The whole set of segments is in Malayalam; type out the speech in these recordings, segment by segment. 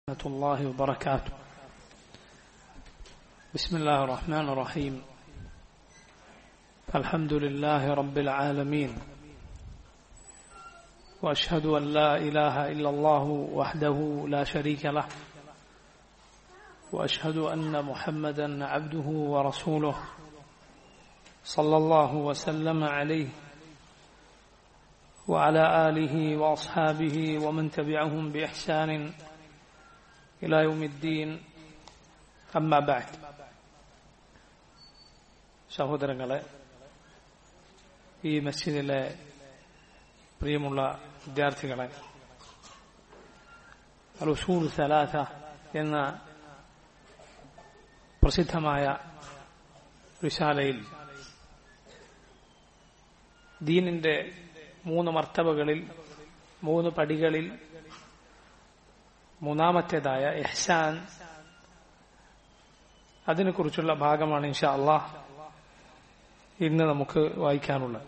ورحمة الله وبركاته بسم الله الرحمن الرحيم الحمد لله رب العالمين وأشهد أن لا إله إلا الله وحده لا شريك له وأشهد أن محمدا عبده ورسوله صلى الله وسلم عليه وعلى آله وأصحابه ومن تبعهم بإحسان إلى يوم الدين أما بعد സഹോദരങ്ങളെ ഈ മസ്ജിദിലെ പ്രിയമുള്ള വിദ്യാർത്ഥികളെ റുസൂൽ സലാഥ എന്ന പ്രസിദ്ധമായ വിശാലയിൽ ദീനിന്റെ മൂന്ന് മർത്തബകളിൽ മൂന്ന് പടികളിൽ മൂന്നാമത്തേതായ എഹ്സാൻ അതിനെക്കുറിച്ചുള്ള ഭാഗമാണ് ഇൻഷാ അള്ളാഹ് ഇന്ന് നമുക്ക് വായിക്കാനുള്ളത്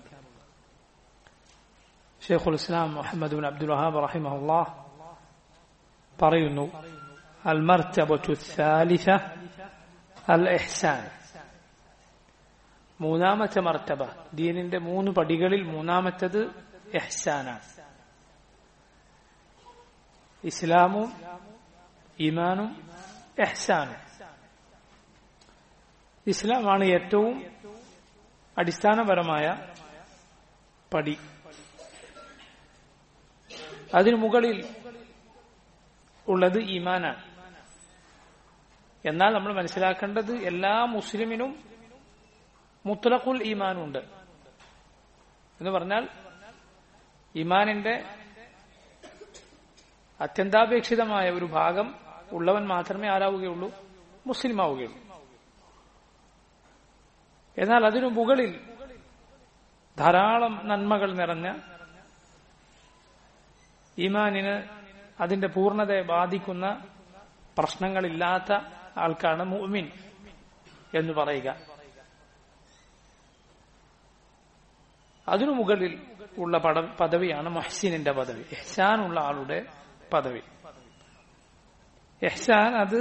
ഷെയ്ഖുൽ ഇസ്ലാം മുഹമ്മദ് ബിൻ അബ്ദുൽ വഹാബ് റഹിമഹുല്ലാഹ് പറയുന്നു അൽ മർത്തബത്തു സാലിസ അൽ എഹ്സാൻ മൂന്നാമത്തെ മർത്തബ ദീനിന്റെ മൂന്ന് പടികളിൽ മൂന്നാമത്തത് എഹ്സാനാണ് ഇസ്ലാമും ഈമാനും എഹ്സാനും ഇസ്ലാമാണ് ഏറ്റവും അടിസ്ഥാനപരമായ പടി അതിനു മുകളിൽ ഉള്ളത് ഈമാനാണ് എന്നാൽ നമ്മൾ മനസ്സിലാക്കേണ്ടത് എല്ലാ മുസ്ലിമിനും മുത്തലഖുൽ ഈമാനുണ്ട് എന്ന് പറഞ്ഞാൽ ഈമാനിന്റെ അത്യന്താപേക്ഷിതമായ ഒരു ഭാഗം ഉള്ളവൻ മാത്രമേ ആരാവുകയുള്ളൂ മുസ്ലിം ആവുകയുള്ളൂ എന്നാൽ അതിനു മുകളിൽ ധാരാളം നന്മകൾ നിറഞ്ഞ ഈമാനിന് അതിന്റെ പൂർണ്ണതയെ ബാധിക്കുന്ന പ്രശ്നങ്ങളില്ലാത്ത ആൾക്കാണ് മുഅ്മിൻ എന്ന് പറയുക അതിനു മുകളിൽ ഉള്ള പദവിയാണ് മൊഹ്സിനിന്റെ പദവി എഹ്സാൻ ഉള്ള ആളുടെ പദവി എഹ്സാൻ അത്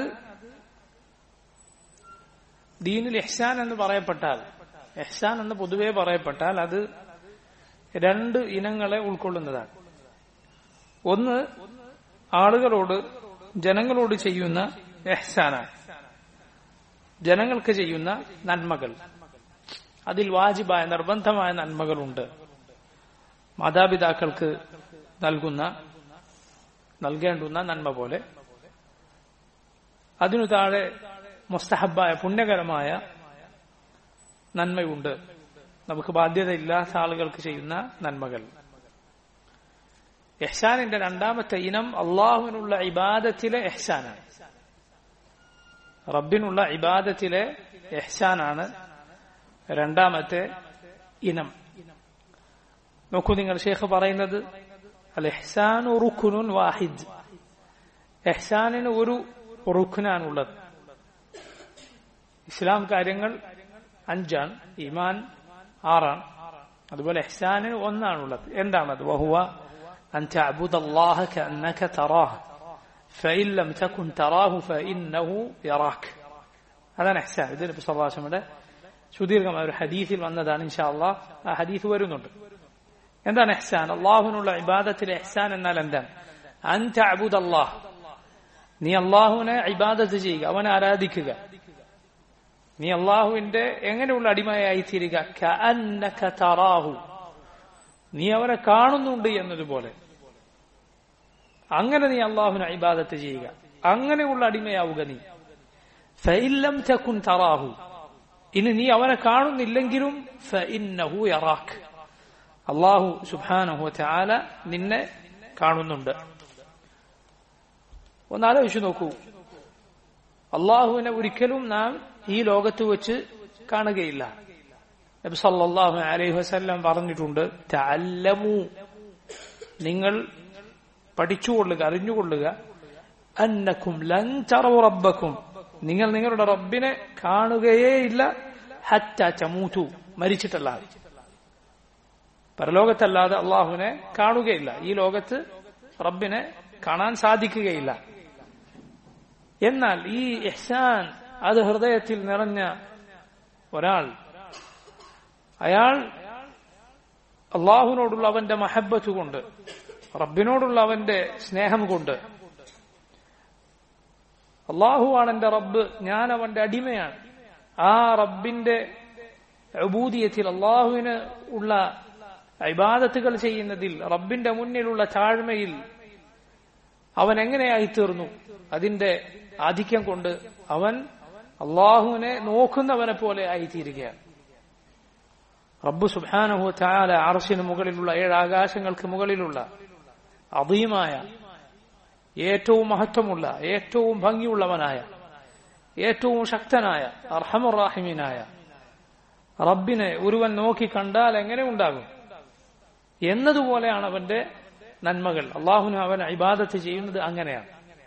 ദീനിൽ എഹ്സാൻ എന്ന് പറയപ്പെട്ടാൽ എഹ്സാൻ എന്ന് പൊതുവെ പറയപ്പെട്ടാൽ അത് രണ്ട് ഇനങ്ങളെ ഉൾക്കൊള്ളുന്നതാണ് ഒന്ന് ആളുകളോട് ജനങ്ങളോട് ചെയ്യുന്ന എഹ്സാനാണ് ജനങ്ങൾക്ക് ചെയ്യുന്ന നന്മകൾ അതിൽ വാജിബായ നിർബന്ധമായ നന്മകളുണ്ട് മാതാപിതാക്കൾക്ക് നൽകുന്ന നൽകേണ്ടുന്ന നന്മ പോലെ അതിനു താഴെ മുസ്തഹബായ പുണ്യകരമായ നന്മയുണ്ട് നമുക്ക് ബാധ്യതയില്ലാത്ത ആളുകൾക്ക് ചെയ്യുന്ന നന്മകൾ എഹ്സാനിന്റെ രണ്ടാമത്തെ ഇനം അള്ളാഹുവിനുള്ള ഇബാദത്തിലെ എഹ്സാനാണ് റബ്ബിനുള്ള ഇബാദത്തിലെ എഹ്സാനാണ് രണ്ടാമത്തെ ഇനം നോക്കൂ നിങ്ങൾ ഷേഖ് പറയുന്നത് അൽ എഹ്സാനു റുഖുനുൻ വാഹിദ് എഹ്സാനിന് ഒരു റുഖുനാണുള്ളത് ഇസ്ലാം കാര്യങ്ങൾ അഞ്ചാണ് ഈമാൻ ആറാണ് അതുപോലെ എഹ്സാനിന് ഒന്നാണുള്ളത് എന്താണത് വഹുവ أن تعبد الله كأنك تراه فإن لم تكن تراه فإنه يراك هذا إحسان ഇത് നബി സല്ലല്ലാഹു അലൈഹി വസല്ലമയുടെ സുദീർഘമായ ഒരു ഹദീസിൽ വന്നതാണ് ഇൻഷാ അള്ളാഹ് ആ ഹദീസ് വരുന്നുണ്ട് എന്താണ് എഹ്സാൻ അള്ളാഹുവിനുള്ള ഇബാദത്തിലെ എഹ്സാൻ എന്നാൽ എന്താണ് അൻ തഅബുദ അല്ലാഹ് നീ അള്ളാഹുവിനെ ഇബാദത്ത് ചെയ്യുക അവനെ ആരാധിക്കുക നീ അള്ളാഹുവിന്റെ എങ്ങനെയുള്ള അടിമയായി തീരുക കഅന്നക തറാഹു നീ അവനെ കാണുന്നുണ്ട് എന്നതുപോലെ അങ്ങനെ നീ അള്ളാഹുവിനെ ഇബാദത്ത് ചെയ്യുക അങ്ങനെയുള്ള അടിമയാവുക നീ ഫഇല്ലം തകുൻ തറാഹു ഇനി നീ അവനെ കാണുന്നില്ലെങ്കിലും ഫഇന്നഹു യറാഖ് അള്ളാഹു സുബ്ഹാനഹു വതആല നിന്നെ കാണുന്നുണ്ട് ഒന്ന് ആലോചിച്ചു നോക്കൂ അള്ളാഹുവിനെ ഒരിക്കലും നാം ഈ ലോകത്ത് വെച്ച് കാണുകയില്ല നബി സല്ലല്ലാഹു അലൈഹി വസല്ലം പറഞ്ഞിട്ടുണ്ട് തഅല്ലമു നിങ്ങൾ പഠിച്ചുകൊള്ളുക അറിഞ്ഞുകൊള്ളുക അന്നക്കും ലൻ തറവു റബ്ബക്കും നിങ്ങൾ നിങ്ങളുടെ റബ്ബിനെ കാണുകയേയില്ല ഹത്ത ചമൂതു മരിച്ചിട്ടല്ലാതെ പരലോകത്തല്ലാതെ അള്ളാഹുവിനെ കാണുകയില്ല ഈ ലോകത്ത് റബ്ബിനെ കാണാൻ സാധിക്കുകയില്ല എന്നാൽ ഈ ഇഹ്സാൻ അത് ഹൃദയത്തിൽ നിറഞ്ഞ ഒരാൾ അയാൾ അള്ളാഹുവിനോടുള്ള അവന്റെ മഹബത്ത് കൊണ്ട് റബ്ബിനോടുള്ള അവന്റെ സ്നേഹം കൊണ്ട് അള്ളാഹുവാണ് എന്റെ റബ്ബ് ഞാൻ അവന്റെ അടിമയാണ് ആ റബ്ബിന്റെ അബൂദിയത്തിൽ അള്ളാഹുവിന് ഉള്ള ഇബാദത്തുകൾ ചെയ്യുന്നതിൽ റബ്ബിന്റെ മുന്നിലുള്ള താഴ്മയിൽ അവൻ എങ്ങനെയായി തീർന്നു അതിന്റെ ആധിക്യം കൊണ്ട് അവൻ അള്ളാഹുവിനെ നോക്കുന്നവനെ പോലെ ആയിത്തീരുകയാണ് റബ്ബു സുബാനഹു ചാല അർഷിന് മുകളിലുള്ള ഏഴ് ആകാശങ്ങൾക്ക് മുകളിലുള്ള അതീമായ ഏറ്റവും മഹത്വമുള്ള ഏറ്റവും ഭംഗിയുള്ളവനായ ഏറ്റവും ശക്തനായ അർഹമുറാഹിമീനായ റബ്ബിനെ ഒരുവൻ നോക്കി കണ്ടാൽ എങ്ങനെ ഉണ്ടാകും എന്നതുപോലെയാണ് അവന്റെ നന്മകൾ അള്ളാഹുന് അവൻ ഇബാദത്ത് ചെയ്യുന്നത് അങ്ങനെയാണ്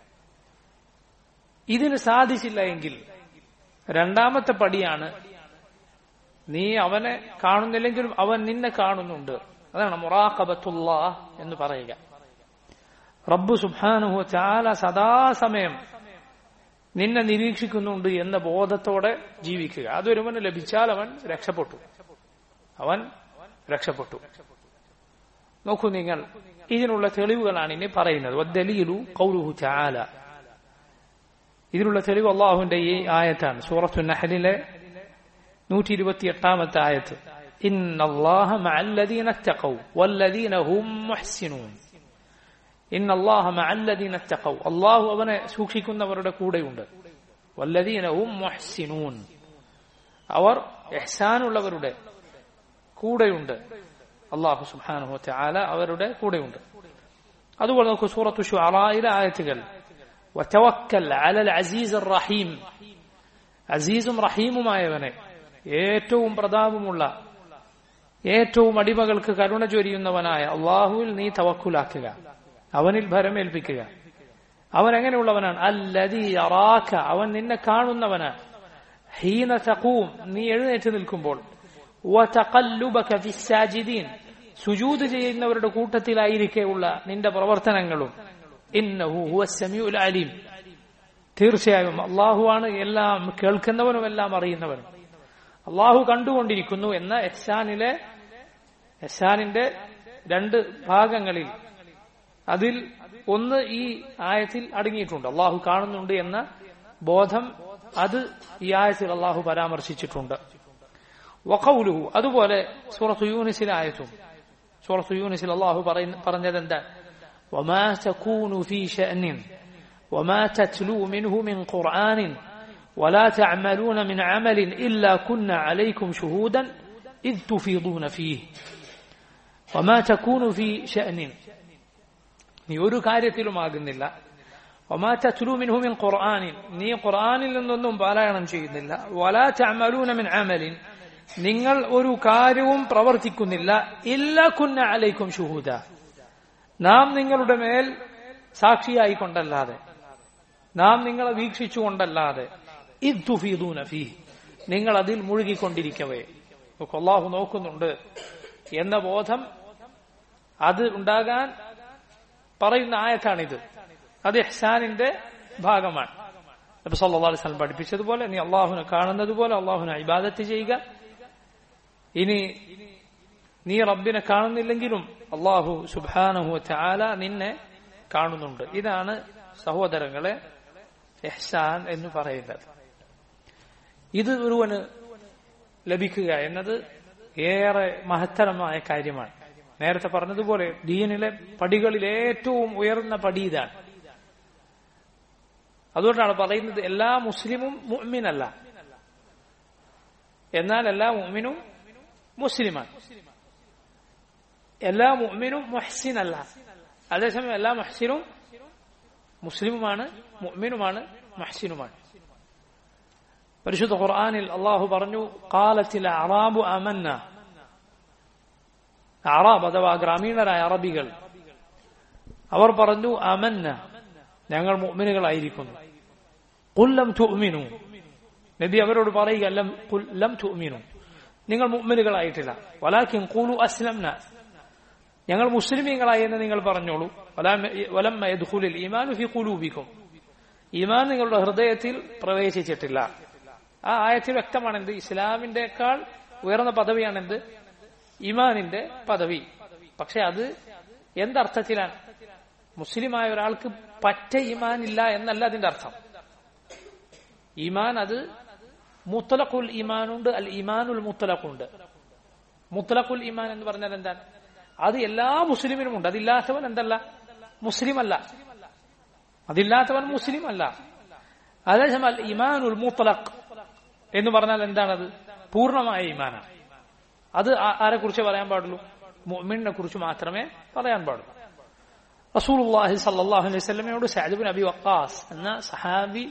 ഇതിന് സാധിച്ചില്ല എങ്കിൽ രണ്ടാമത്തെ പടിയാണ് നീ അവനെ കാണുന്നില്ലെങ്കിലും അവൻ നിന്നെ കാണുന്നുണ്ട് അതാണ് മുറാഖബത്തുള്ള എന്ന് പറയുക റബ്ബു സുബാനുഹു ചാല സദാസമയം നിന്നെ നിരീക്ഷിക്കുന്നുണ്ട് എന്ന ബോധത്തോടെ ജീവിക്കുക അതൊരുവന് ലഭിച്ചാൽ അവൻ രക്ഷപ്പെട്ടു അവൻ രക്ഷപ്പെട്ടു നോക്കൂ നിങ്ങൾ ഇതിനുള്ള തെളിവുകളാണ് ഇനി പറയുന്നത് വദ്ദലീലു കൗലുഹു ചാല ഇതിനുള്ള തെളിവ് അള്ളാഹുവിന്റെ ഈ ആയത്താണ് സൂറത്തു നഹലിലെ നൂറ്റി ഇരുപത്തി എട്ടാമത്തെ ആയത്ത് ഇന്നല്ലാഹ മഅല്ലദീന തഖൗ വല്ലദീന ഹും മുഹ്സിനൂൻ ഇന്നല്ലാഹ മഅല്ലദീന തഖൗ അല്ലാഹു അവനെ സൂക്ഷിക്കുന്നവരുടെ കൂടെയുണ്ട് വല്ലദീന ഹും മുഹ്സിനൂൻ അവർ ഇഹ്സാനുള്ളവരുടെ കൂടെയുണ്ട് അള്ളാഹു സുബ്ഹാനഹു വതആല അവരുടെ കൂടെയുണ്ട് അതുപോലെ നോക്കൂ സൂറത്തു ഷുഅറായിലെ ആയത്തുകൾ വതവക്കൽ അലൽ അസീസ് റഹീം അസീസും റഹീമുമായവനെ ഏറ്റവും പ്രതാപമുള്ള ഏറ്റവും അടിമകൾക്ക് കരുണ ചൊരിയുന്നവനായ അള്ളാഹുവിൽ നീ തവക്കുലാക്കുക അവനിൽ ഭരമേൽപ്പിക്കുക അവൻ എങ്ങനെയുള്ളവനാണ് അല്ലതി അറാക്ക അവൻ നിന്നെ കാണുന്നവനാണ് ഹീന തഖൂം നീ എഴുന്നേറ്റ് നിൽക്കുമ്പോൾ സുജൂത് ചെയ്യുന്നവരുടെ കൂട്ടത്തിലായിരിക്കെയുള്ള നിന്റെ പ്രവർത്തനങ്ങളും ഇന്നഹു ഹുവ സമീഉൽ അലീം തീർച്ചയായും അള്ളാഹുവാണ് എല്ലാം കേൾക്കുന്നവനും എല്ലാം അറിയുന്നവനും അള്ളാഹു കണ്ടുകൊണ്ടിരിക്കുന്നു എന്ന എഹ്സാനിലെ എഹ്സാനിന്റെ രണ്ട് ഭാഗങ്ങളിൽ അതിൽ ഒന്ന് ഈ ആയത്തിൽ അടങ്ങിയിട്ടുണ്ട് അള്ളാഹു കാണുന്നുണ്ട് എന്ന ബോധം അത് ഈ ആയത്തിൽ അള്ളാഹു പരാമർശിച്ചിട്ടുണ്ട് വഖൗലുഹു അതുപോലെ സൂറത്തു യൂനിസിലെ ആയത്തും സൂറത്തു യൂനിസിൽ അള്ളാഹു പറഞ്ഞത് എന്താ وما تكون في شأن وما تتلو منه من قرآن ولا تعملون من عمل إلا كنا عليكم شهودا إذ تفيضون فيه وما تكون في شأن നീ ഒരു കാര്യത്തിലുമാകുന്നില്ല ഒമാ തത്ലു മിൻഹു മിൻ ഖുർആനിൻ നീ ഖുർആനിൽ നിന്നൊന്നും പാരായണം ചെയ്യുന്നില്ല വലാ തഅമലൂന മിൻ അമലിൻ നിങ്ങൾ ഒരു കാര്യവും പ്രവർത്തിക്കുന്നില്ല ഇല്ല കുന്ന അലൈക്കും ഷുഹൂദ നാം നിങ്ങളുടെ മേൽ സാക്ഷിയായി കൊണ്ടല്ലാതെ നാം നിങ്ങളെ വീക്ഷിച്ചുകൊണ്ടല്ലാതെ ഇദ്ദുഫീദൂന ഫീ നിങ്ങൾ അതിൽ മുഴുകിക്കൊണ്ടിരിക്കവേ അള്ളാഹു നോക്കുന്നുണ്ട് എന്ന ബോധം അത് ഉണ്ടാകാൻ പറയുന്ന ആയത്താണിത് അത് ഇഹ്സാനിന്റെ ഭാഗമാണ് നബി സല്ലല്ലാഹു അലൈഹി വസല്ലം പഠിപ്പിച്ചതുപോലെ നീ അള്ളാഹുനെ കാണുന്നത് പോലെ അള്ളാഹുനെ ഇബാദത്ത് ചെയ്യുക ഇനി നീ റബ്ബിനെ കാണുന്നില്ലെങ്കിലും അള്ളാഹു സുബാനഹു ചാല നിന്നെ കാണുന്നുണ്ട് ഇതാണ് സഹോദരങ്ങളെ എഹ്സാൻ എന്ന് പറയുന്നത് ഇത് ഒരുവന് ലഭിക്കുക എന്നത് ഏറെ മഹത്തരമായ കാര്യമാണ് നേരത്തെ പറഞ്ഞതുപോലെ ദീനിലെ പടികളിൽ ഏറ്റവും ഉയർന്ന പടി ഇതാണ് അതുകൊണ്ടാണ് പറയുന്നത് എല്ലാ മുസ്ലിമും മുഅ്മിനല്ല എന്നാൽ എല്ലാ മുഅ്മിനും മുസ്ലിമാണ് എല്ലാ മുഅ്മിനും മുഹ്സിൻ അല്ല അതേസമയം എല്ലാ മുഹ്സിനും മുസ്ലിമുമാണ് മുഅ്മിനുമാണ് മുഹ്സിനുമാണ് പരിശുദ്ധ ഖുർആനിൽ അള്ളാഹു പറഞ്ഞു കാലത്തിൽ അറാബു അമന്ന അറാബ് അഥവാ ഗ്രാമീണരായ അറബികൾ അവർ പറഞ്ഞു അമന്ന ഞങ്ങൾ മുഅ്മിനുകളായിരിക്കുന്നു കുല്ലം തുഅ്മിനു നബി അവരോട് പറയുക ലം ലം തുഅ്മിനു നിങ്ങൾ മുഅ്മിനുകളായിട്ടില്ല വലാക്കിൻ ഖൂലു അസ്ലംന ഞങ്ങൾ മുസ്ലിമീങ്ങളായി എന്ന് നിങ്ങൾ പറഞ്ഞോളൂ വലമ്മ യദ്ഖുലുൽ ഈമാനു ഫി ഖുലൂബിക്കും ഈമാൻ നിങ്ങളുടെ ഹൃദയത്തിൽ പ്രവേശിച്ചിട്ടില്ല ആ ആയത്തിൽ വ്യക്തമാണ് എന്ത് ഇസ്ലാമിന്റെക്കാൾ ഉയർന്ന പദവിയാണ് എന്ത് ഇമാനിന്റെ പദവി പക്ഷെ അത് എന്തർത്ഥത്തിലാണ് മുസ്ലിമായ ഒരാൾക്ക് പറ്റ ഈമാൻ ഇല്ല എന്നല്ല അതിന്റെ അർത്ഥം ഈമാൻ അത് മുത്തലഖുൽ ഈമാനുണ്ട് അൽ ഈമാനുൽ മുത്തലഖുണ്ട് മുത്തലഖുൽ ഈമാൻ എന്ന് പറഞ്ഞാൽ എന്താണ് അത് എല്ലാ മുസ്ലിമിനും ഉണ്ട് അതില്ലാത്തവൻ എന്തല്ല മുസ്ലിം അല്ല അതില്ലാത്തവൻ മുസ്ലിം അല്ല അതേസമയം അൽ ഇമാനുൽ മുത്തലഖ് എന്ന് പറഞ്ഞാൽ എന്താണത് പൂർണ്ണമായ ഈമാനാണ് അത് ആരെ കുറിച്ച് പറയാൻ പാടുള്ളൂ മുഅ്മിനെ കുറിച്ച് മാത്രമേ പറയാൻ പാടുള്ളൂ റസൂലുള്ളാഹി സല്ലല്ലാഹു അലൈഹി വസല്ലമയോട് സഅദ് ബിൻ അബി വഖാസ് എന്ന സഹാബി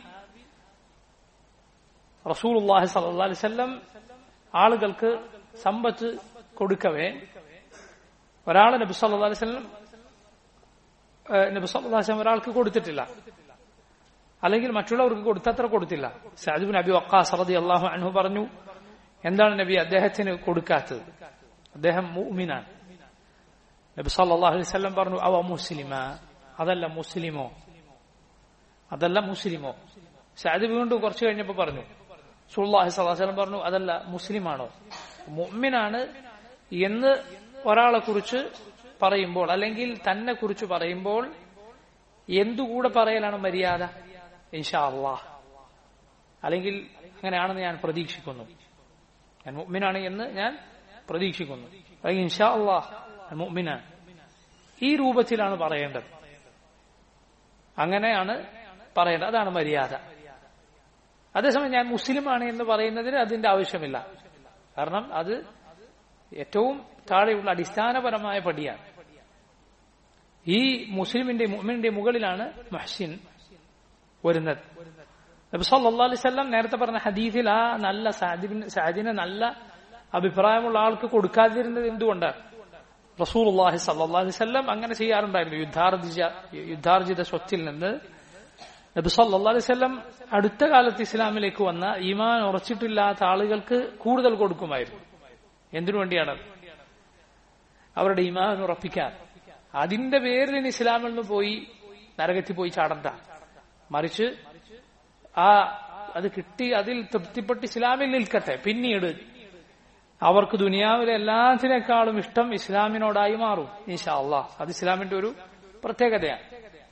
റസൂലുള്ളാഹി സല്ലല്ലാഹു അലൈഹി വസല്ലം ആളുകൾക്ക് സമ്പത്ത് കൊടുക്കവേ ഒരാൾ നബി സല്ലല്ലാഹു അലൈഹി വസല്ലം നബി സല്ലല്ലാഹു അലൈഹി വസല്ലം ഒരാൾക്ക് കൊടുത്തിട്ടില്ല അല്ലെങ്കിൽ മറ്റുള്ളവർക്ക് കൊടുത്തത്ര കൊടുത്തില്ല സഅദ് ബിൻ അബി വഖാസ് റളിയല്ലാഹു അൻഹു പറഞ്ഞു എന്താണ് നബി അദ്ദേഹത്തിന് കൊടുക്കാത്തത് അദ്ദേഹം മുഅ്മിനാണ് നബി സല്ലല്ലാഹു അലൈഹി വസല്ലം പറഞ്ഞു അവ മുസ്ലിമ അതല്ല മുസ്ലിമോ അതല്ല മുസ്ലിമോ സഅദ് വീണ്ടും കുറച്ച് കഴിഞ്ഞപ്പോൾ പറഞ്ഞു സുല്ലാഹി സ്വല്ലല്ലാഹു അലൈഹി വസല്ലം പറഞ്ഞു അതല്ല മുസ്ലിമാണോ മുഅ്മിനാണ് എന്ന് ഒരാളെ കുറിച്ച് പറയുമ്പോൾ അല്ലെങ്കിൽ തന്നെ കുറിച്ച് പറയുമ്പോൾ എന്തുകൂടെ പറയലാണ് മര്യാദ ഇൻഷാ അള്ളാഹ് അല്ലെങ്കിൽ അങ്ങനെയാണെന്ന് ഞാൻ പ്രതീക്ഷിക്കുന്നു ഞാൻ മുഅ്മിനാണ് എന്ന് ഞാൻ പ്രതീക്ഷിക്കുന്നു അല്ലെങ്കിൽ ഇൻഷാ അള്ളാഹ് ഞാൻ മുഅ്മിനാണ് ഈ രൂപത്തിലാണ് പറയേണ്ടത് അങ്ങനെയാണ് പറയേണ്ടത് അതാണ് മര്യാദ അതേസമയം ഞാൻ മുസ്ലിമാണ് എന്ന് പറയുന്നതിന് അതിന്റെ ആവശ്യമില്ല കാരണം അത് ഏറ്റവും താഴെയുള്ള അടിസ്ഥാനപരമായ പടിയാണ് ഈ മുസ്ലിമിന്റെ മുഅ്മിന്റെ മുകളിലാണ് മഹ്സിൻ വരുന്നത് നബി സല്ലല്ലാഹു അലൈഹി വസല്ലം നേരത്തെ പറഞ്ഞ ഹദീസിൽ ആ നല്ല സാദിബിന് സാദിന് നല്ല അഭിപ്രായമുള്ള ആൾക്ക് കൊടുക്കാതിരുന്നത് എന്തുകൊണ്ടാണ് റസൂലുള്ളാഹി സല്ലല്ലാഹു അലൈഹി വസല്ലം അങ്ങനെ ചെയ്യാറുണ്ടായിരുന്നു യുദ്ധാർജിത യുദ്ധാർജിത സ്വത്തിൽ നിന്ന് നബി സല്ലല്ലാഹു അലൈഹി വസല്ലം അടുത്ത കാലത്ത് ഇസ്ലാമിലേക്ക് വന്ന ഈമാൻ ഉറച്ചിട്ടില്ലാത്ത ആളുകൾക്ക് കൂടുതൽ കൊടുക്കുമായിരുന്നു എന്തിനു വേണ്ടിയാണ് അവരുടെ ഈമാൻ ഉറപ്പിക്കാൻ അതിന്റെ പേരിൽ ഇനി ഇസ്ലാമിൽ നിന്ന് പോയി നരകത്തിൽ പോയി ചാടണ്ട മറിച്ച് ആ അത് കിട്ടി അതിൽ തൃപ്തിപ്പെട്ട് ഇസ്ലാമിൽ നിൽക്കട്ടെ പിന്നീട് അവർക്ക് ദുനിയാവിലെ എല്ലാത്തിനേക്കാളും ഇഷ്ടം ഇസ്ലാമിനോടായി മാറും ഈശാ അള്ളാഹ് അത് ഇസ്ലാമിന്റെ ഒരു പ്രത്യേകതയാണ്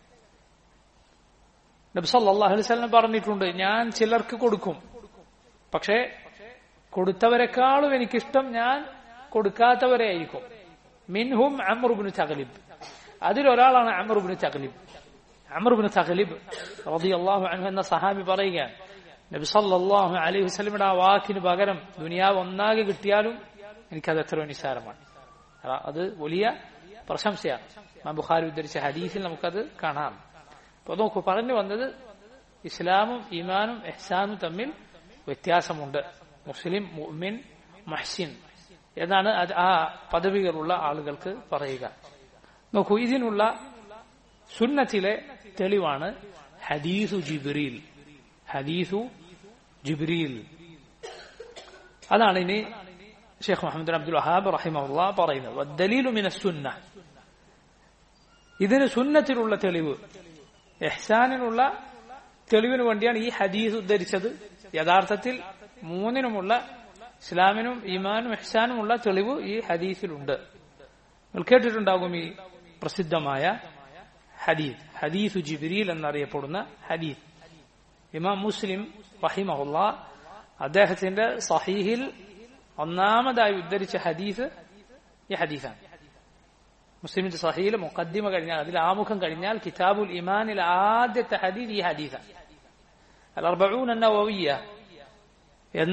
നബ്സല്ലാഹു അലൈവല്ലം പറഞ്ഞിട്ടുണ്ട് ഞാൻ ചിലർക്ക് കൊടുക്കും പക്ഷേ കൊടുത്തവരെക്കാളും എനിക്കിഷ്ടം ഞാൻ കൊടുക്കാത്തവരെ ആയിരിക്കും മിൻഹും അമറുബിന് തകലിബ് അതിലൊരാളാണ് അമറുബിന് തകലിബ് അമറുബിന് തകലിബ് റളിയല്ലാഹു അൻഹു എന്ന സഹാബി പറയുകയാണ് നബി സല്ലല്ലാഹു അലൈഹി വസല്ലമയുടെ ആ വാക്കിന് പകരം ദുനിയാവ് ഒന്നാകെ കിട്ടിയാലും എനിക്കത് എത്രയോ നിസ്സാരമാണ് അത് വലിയ പ്രശംസയാണ് മാം ബുഖാരി ഉദ്ധരിച്ച ഹദീസിൽ നമുക്കത് കാണാം അപ്പൊ നോക്കൂ പറഞ്ഞു വന്നത് ഇസ്ലാമും ഈമാനും എഹ്സാനും തമ്മിൽ വ്യത്യാസമുണ്ട് മുസ്ലിം മുഅ്മിൻ മഹ്സിൻ എന്നാണ് ആ പദവികളുള്ള ആളുകൾക്ക് പറയുക നോക്കൂ ഇതിനുള്ള സുന്നത്തിലെ തെളിവാണ് ഹദീസു ജിബ്രീൽ ഹദീസു ജിബ്രീൽ അതാണ് ഇനി ഷെയ്ഖ് മുഹമ്മദ് അബ്ദുൽ വഹാബ് റഹിമഹുല്ല പറയുന്നത് ദലീലു മിന സുന്ന ഇതിന് സുന്നത്തിലുള്ള തെളിവ് എഹ്സാനിനുള്ള തെളിവിന് വേണ്ടിയാണ് ഈ ഹദീസ് ഉദ്ധരിച്ചത് യഥാർത്ഥത്തിൽ മൂന്നിനുമുള്ള ഇസ്ലാമിനും ഈമാനും എഹ്സാനുമുള്ള തെളിവ് ഈ ഹദീസിലുണ്ട് നിങ്ങൾ കേട്ടിട്ടുണ്ടാകും ഈ പ്രസിദ്ധമായ ഹദീസ് ഹദീസു ജിബിരിൽ എന്നറിയപ്പെടുന്ന ഹദീസ് ഇമാം മുസ്ലിം റഹിമഹുല്ല അദ്ദേഹത്തിന്റെ സഹീഹിൽ ഒന്നാമതായി ഉദ്ധരിച്ച ഹദീസ് ഈ ഹദീസാണ് മുസ്ലിമിന്റെ സഹീൽ മുഖദ്ദിമ കഴിഞ്ഞാൽ അതിൽ ആമുഖം കഴിഞ്ഞാൽ കിതാബുൽ ഇമാനിൽ ആദ്യത്തെ ഹദീസ് ഈ ഹദീസാണ് അൽ അർബഊൻ നവവിയ എന്ന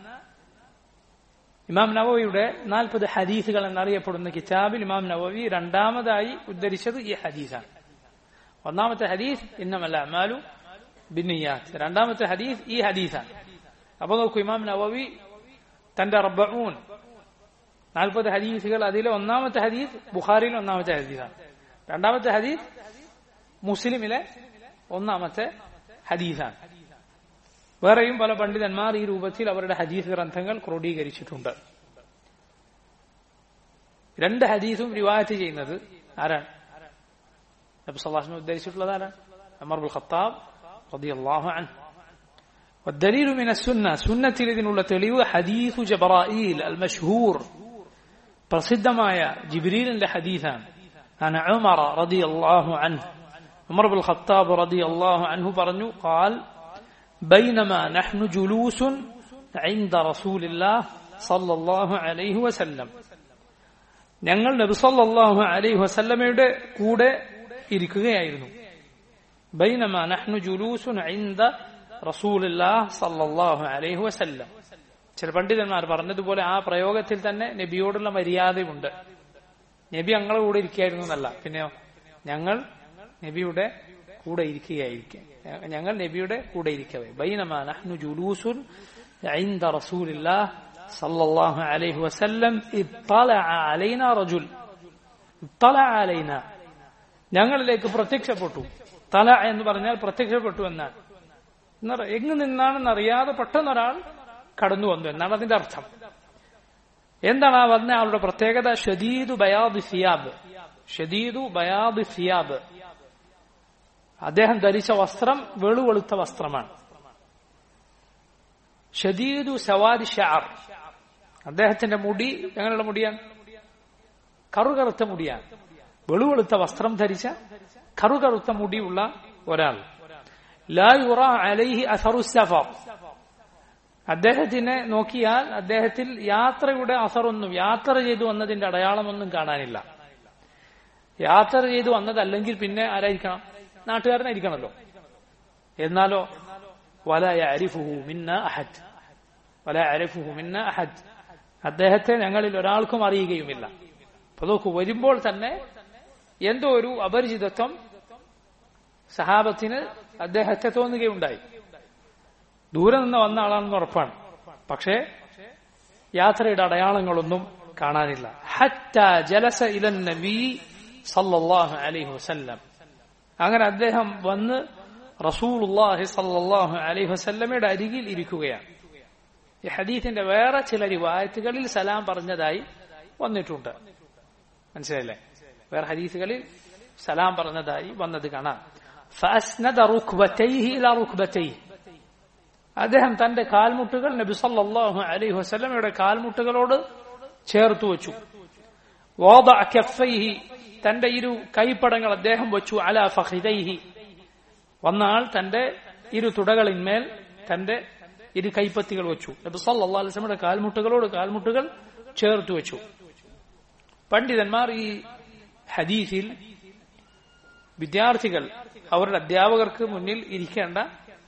ഇമാം നവവിയുടെ നാൽപ്പത് ഹദീസുകൾ എന്നറിയപ്പെടുന്ന കിതാബിൽ ഇമാം നവവി രണ്ടാമതായി ഉദ്ധരിച്ചത് ഈ ഹദീസാണ് ഒന്നാമത്തെ ഹദീസ് ഇന്നമല്ല അമാലു ബിന്നിയാത്ത് രണ്ടാമത്തെ ഹദീസ് ഈ ഹദീസാണ് അപ്പൊ നോക്കൂ ഇമാം നവവി തന്റെ റബ്ബൂൻ നാൽപ്പത് ഹദീസുകൾ അതിലെ ഒന്നാമത്തെ ഹദീസ് ബുഖാരിയിലെ ഒന്നാമത്തെ ഹദീസാണ് രണ്ടാമത്തെ ഹദീസ് മുസ്ലിമിലെ ഒന്നാമത്തെ ഹദീസാണ് വേറെയും പല പണ്ഡിതന്മാർ ഈ രൂപത്തിൽ അവരുടെ ഹദീസ് ഗ്രന്ഥങ്ങൾ ക്രോഡീകരിച്ചിട്ടുണ്ട് രണ്ട് ഹദീസും റിവായത്ത് ചെയ്യുന്നത് ആരാണ് നബി സല്ലാഹിനെ ഉദ്ദേശിച്ചിട്ടുള്ളത് ആരാണ് അമർ ബുൽ ഖത്താബ് رضي الله عنه والدليل من السنة سنة لذن تليو حديث جبرائيل المشهور പ്രസിദ്ധമായ ജിബ്രീലിന്റെ ഹദീസാണ് عن عمر رضي الله عنه عمر بن الخطاب رضي الله عنه പറഞ്ഞു قال بينما نحن جلوس عند رسول الله صلى الله عليه وسلم ഞങ്ങൾ നബി സല്ലല്ലാഹു അലൈഹി വസല്ലമയുടെ കൂടെ ഇരിക്കുകയായിരുന്നു ബൈനമാ നഹ്നു ജുലൂസുൻ ഇൻദ റസൂലുള്ളാഹ് സല്ലല്ലാഹു അലൈഹി വസല്ലം ചില പണ്ഡിതന്മാർ പറഞ്ഞതുപോലെ ആ പ്രയോഗത്തിൽ തന്നെ നബിയോടുള്ള മര്യാദയുണ്ട് നബി ഞങ്ങളെ കൂടെ ഇരിക്കുകയായിരുന്നു എന്നല്ല പിന്നെയോ ഞങ്ങൾ നബിയുടെ കൂടെ ഇരിക്കുകയായിരിക്കും ഞങ്ങൾ നബിയുടെ കൂടെ ഇരിക്കവേ ബൈനമാ നഹ്നു ജുലൂസുൻ عند رسول الله صلى الله عليه وسلم اطلع علينا رجل اطلع علينا ഞങ്ങളിലേക്ക് പ്രത്യക്ഷപ്പെട്ടു തല എന്ന് പറഞ്ഞാൽ പ്രത്യക്ഷപ്പെട്ടു എന്നാണ് എങ്ങ് നിന്നാണെന്ന് അറിയാതെ പെട്ടെന്ന് ഒരാൾ കടന്നു വന്നു എന്നാണ് അതിന്റെ അർത്ഥം എന്താണ് ആ വന്ന ആളുടെ പ്രത്യേകത ഷദീദു ബയാദ് സിയാബ് ഷദീദു ബയാദ് സിയാബ് അദ്ദേഹം ധരിച്ച വസ്ത്രം വെളുവെളുത്ത വസ്ത്രമാണ് ഷദീദു സവാദ് ഷാർ അദ്ദേഹത്തിന്റെ മുടി എങ്ങനെയുള്ള മുടിയാണ് കറുകറുത്ത മുടിയാണ് വെളുവെളുത്ത വസ്ത്രം ധരിച്ച കറുകറുത്ത മുടിയുള്ള ഒരാൾ ലാ യുറ അലൈഹി അസറു സഫർ അദ്ദേഹത്തിനെ നോക്കിയാൽ അദ്ദേഹത്തിൽ യാത്രയുടെ അസറൊന്നും യാത്ര ചെയ്തു വന്നതിന്റെ അടയാളമൊന്നും കാണാനില്ല യാത്ര ചെയ്തു വന്നതല്ലെങ്കിൽ പിന്നെ ആരായിരിക്കണം നാട്ടുകാരനായിരിക്കണമല്ലോ എന്നാലോ വല അരിഫുഹു മിന്ന അഹദ് വല അരിഫുഹു മിന്ന അഹദ് അദ്ദേഹത്തെ ഞങ്ങളിൽ ഒരാൾക്കും അറിയുകയുമില്ല അപ്പൊ നോക്കൂ വരുമ്പോൾ തന്നെ എന്തോ ഒരു അപരിചിതത്വം സഹാബത്തിന് അദ്ദേഹത്തെ തോന്നുകയുണ്ടായി ദൂരെ നിന്ന് വന്ന ആളാണെന്ന് ഉറപ്പാണ് പക്ഷേ യാത്രയുടെ അടയാളങ്ങളൊന്നും കാണാനില്ല ഹറ്റ ജലസ ഇലൻ നബി സല്ലല്ലാഹു അലൈഹി വസല്ലം അങ്ങനെ അദ്ദേഹം വന്ന് റസൂലുള്ളാഹി സല്ലല്ലാഹു അലൈഹി വസല്ലമയുടെ അരികിൽ ഇരിക്കുകയാണ് ഈ ഹദീസിന്റെ വേറെ ചില റിവായത്തുകളിൽ സലാം പറഞ്ഞതായി വന്നിട്ടുണ്ട് മനസ്സിലല്ലേ വേറെ ഹദീസുകളിൽ സലാം പറഞ്ഞതായി വന്നത് കാണാം فأسند ركبتيه إلى ركبتيه അദ്ദേഹം തന്റെ കാൽമുട്ടുകൾ നബി സല്ലല്ലാഹു അലൈഹി വസല്ലമയുടെ കാൽമുട്ടുകളോട് ചേർത്തു വെച്ചു വാദഅ കഫൈഹി തന്റെ ഇരു കൈപ്പടങ്ങൾ അദ്ദേഹം വെച്ചു അല ഫഖിദൈഹി വന്നാൾ തന്റെ ഇരു തുടകളിന്മേൽ തന്റെ ഇരു കൈപ്പത്തികൾ വെച്ചു നബി സല്ലല്ലാഹു അലൈഹി വസല്ലമയുടെ കാൽമുട്ടുകളോട് കാൽമുട്ടുകൾ ചേർത്തു വെച്ചു പണ്ഡിതന്മാർ ഈ ഹദീസിൽ വിദ്യാർത്ഥികൾ അവരുടെ അധ്യാപകർക്ക് മുന്നിൽ ഇരിക്കേണ്ട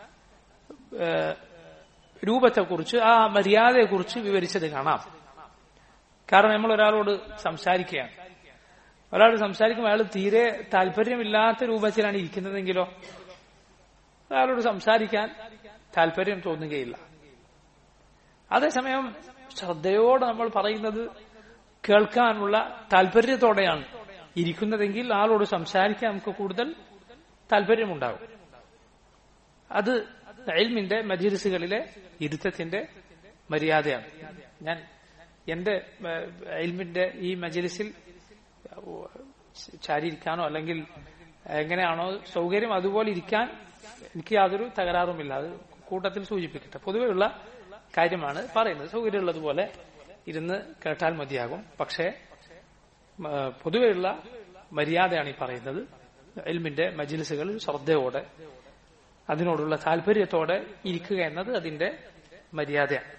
രൂപത്തെക്കുറിച്ച് ആ മര്യാദയെക്കുറിച്ച് വിവരിച്ചത് കാണാം കാരണം നമ്മൾ ഒരാളോട് സംസാരിക്കുകയാണ് ഒരാൾ സംസാരിക്കുമ്പോൾ അയാൾ തീരെ താല്പര്യമില്ലാത്ത രൂപത്തിലാണ് ഇരിക്കുന്നതെങ്കിലോ അയാളോട് സംസാരിക്കാൻ താല്പര്യം തോന്നുകയില്ല അതേസമയം ശ്രദ്ധയോടെ നമ്മൾ പറയുന്നത് കേൾക്കാനുള്ള താല്പര്യത്തോടെയാണ് ഇരിക്കുന്നതെങ്കിൽ ആളോട് സംസാരിക്കാൻ നമുക്ക് കൂടുതൽ താല്പര്യമുണ്ടാകും അത് എൽമിന്റെ മജിലിസുകളിലെ ഇരുത്തത്തിന്റെ മര്യാദയാണ് ഞാൻ എന്റെ എൽമിന്റെ ഈ മജിലിസിൽ ചാരിയിരിക്കാനോ അല്ലെങ്കിൽ എങ്ങനെയാണോ സൗകര്യം അതുപോലെ ഇരിക്കാൻ എനിക്ക് യാതൊരു തകരാറുമില്ല അത് കൂട്ടത്തിൽ സൂചിപ്പിക്കട്ടെ പൊതുവെയുള്ള കാര്യമാണ് പറയുന്നത് സൗകര്യമുള്ളതുപോലെ ഇരുന്ന് കേട്ടാൽ മതിയാകും പക്ഷേ പൊതുവെയുള്ള മര്യാദയാണ് ഈ പറയുന്നത് എൽമിന്റെ മജിലിസുകൾ ശ്രദ്ധയോടെ അതിനോടുള്ള താല്പര്യത്തോടെ ഇരിക്കുക എന്നത് അതിന്റെ മര്യാദയാണ്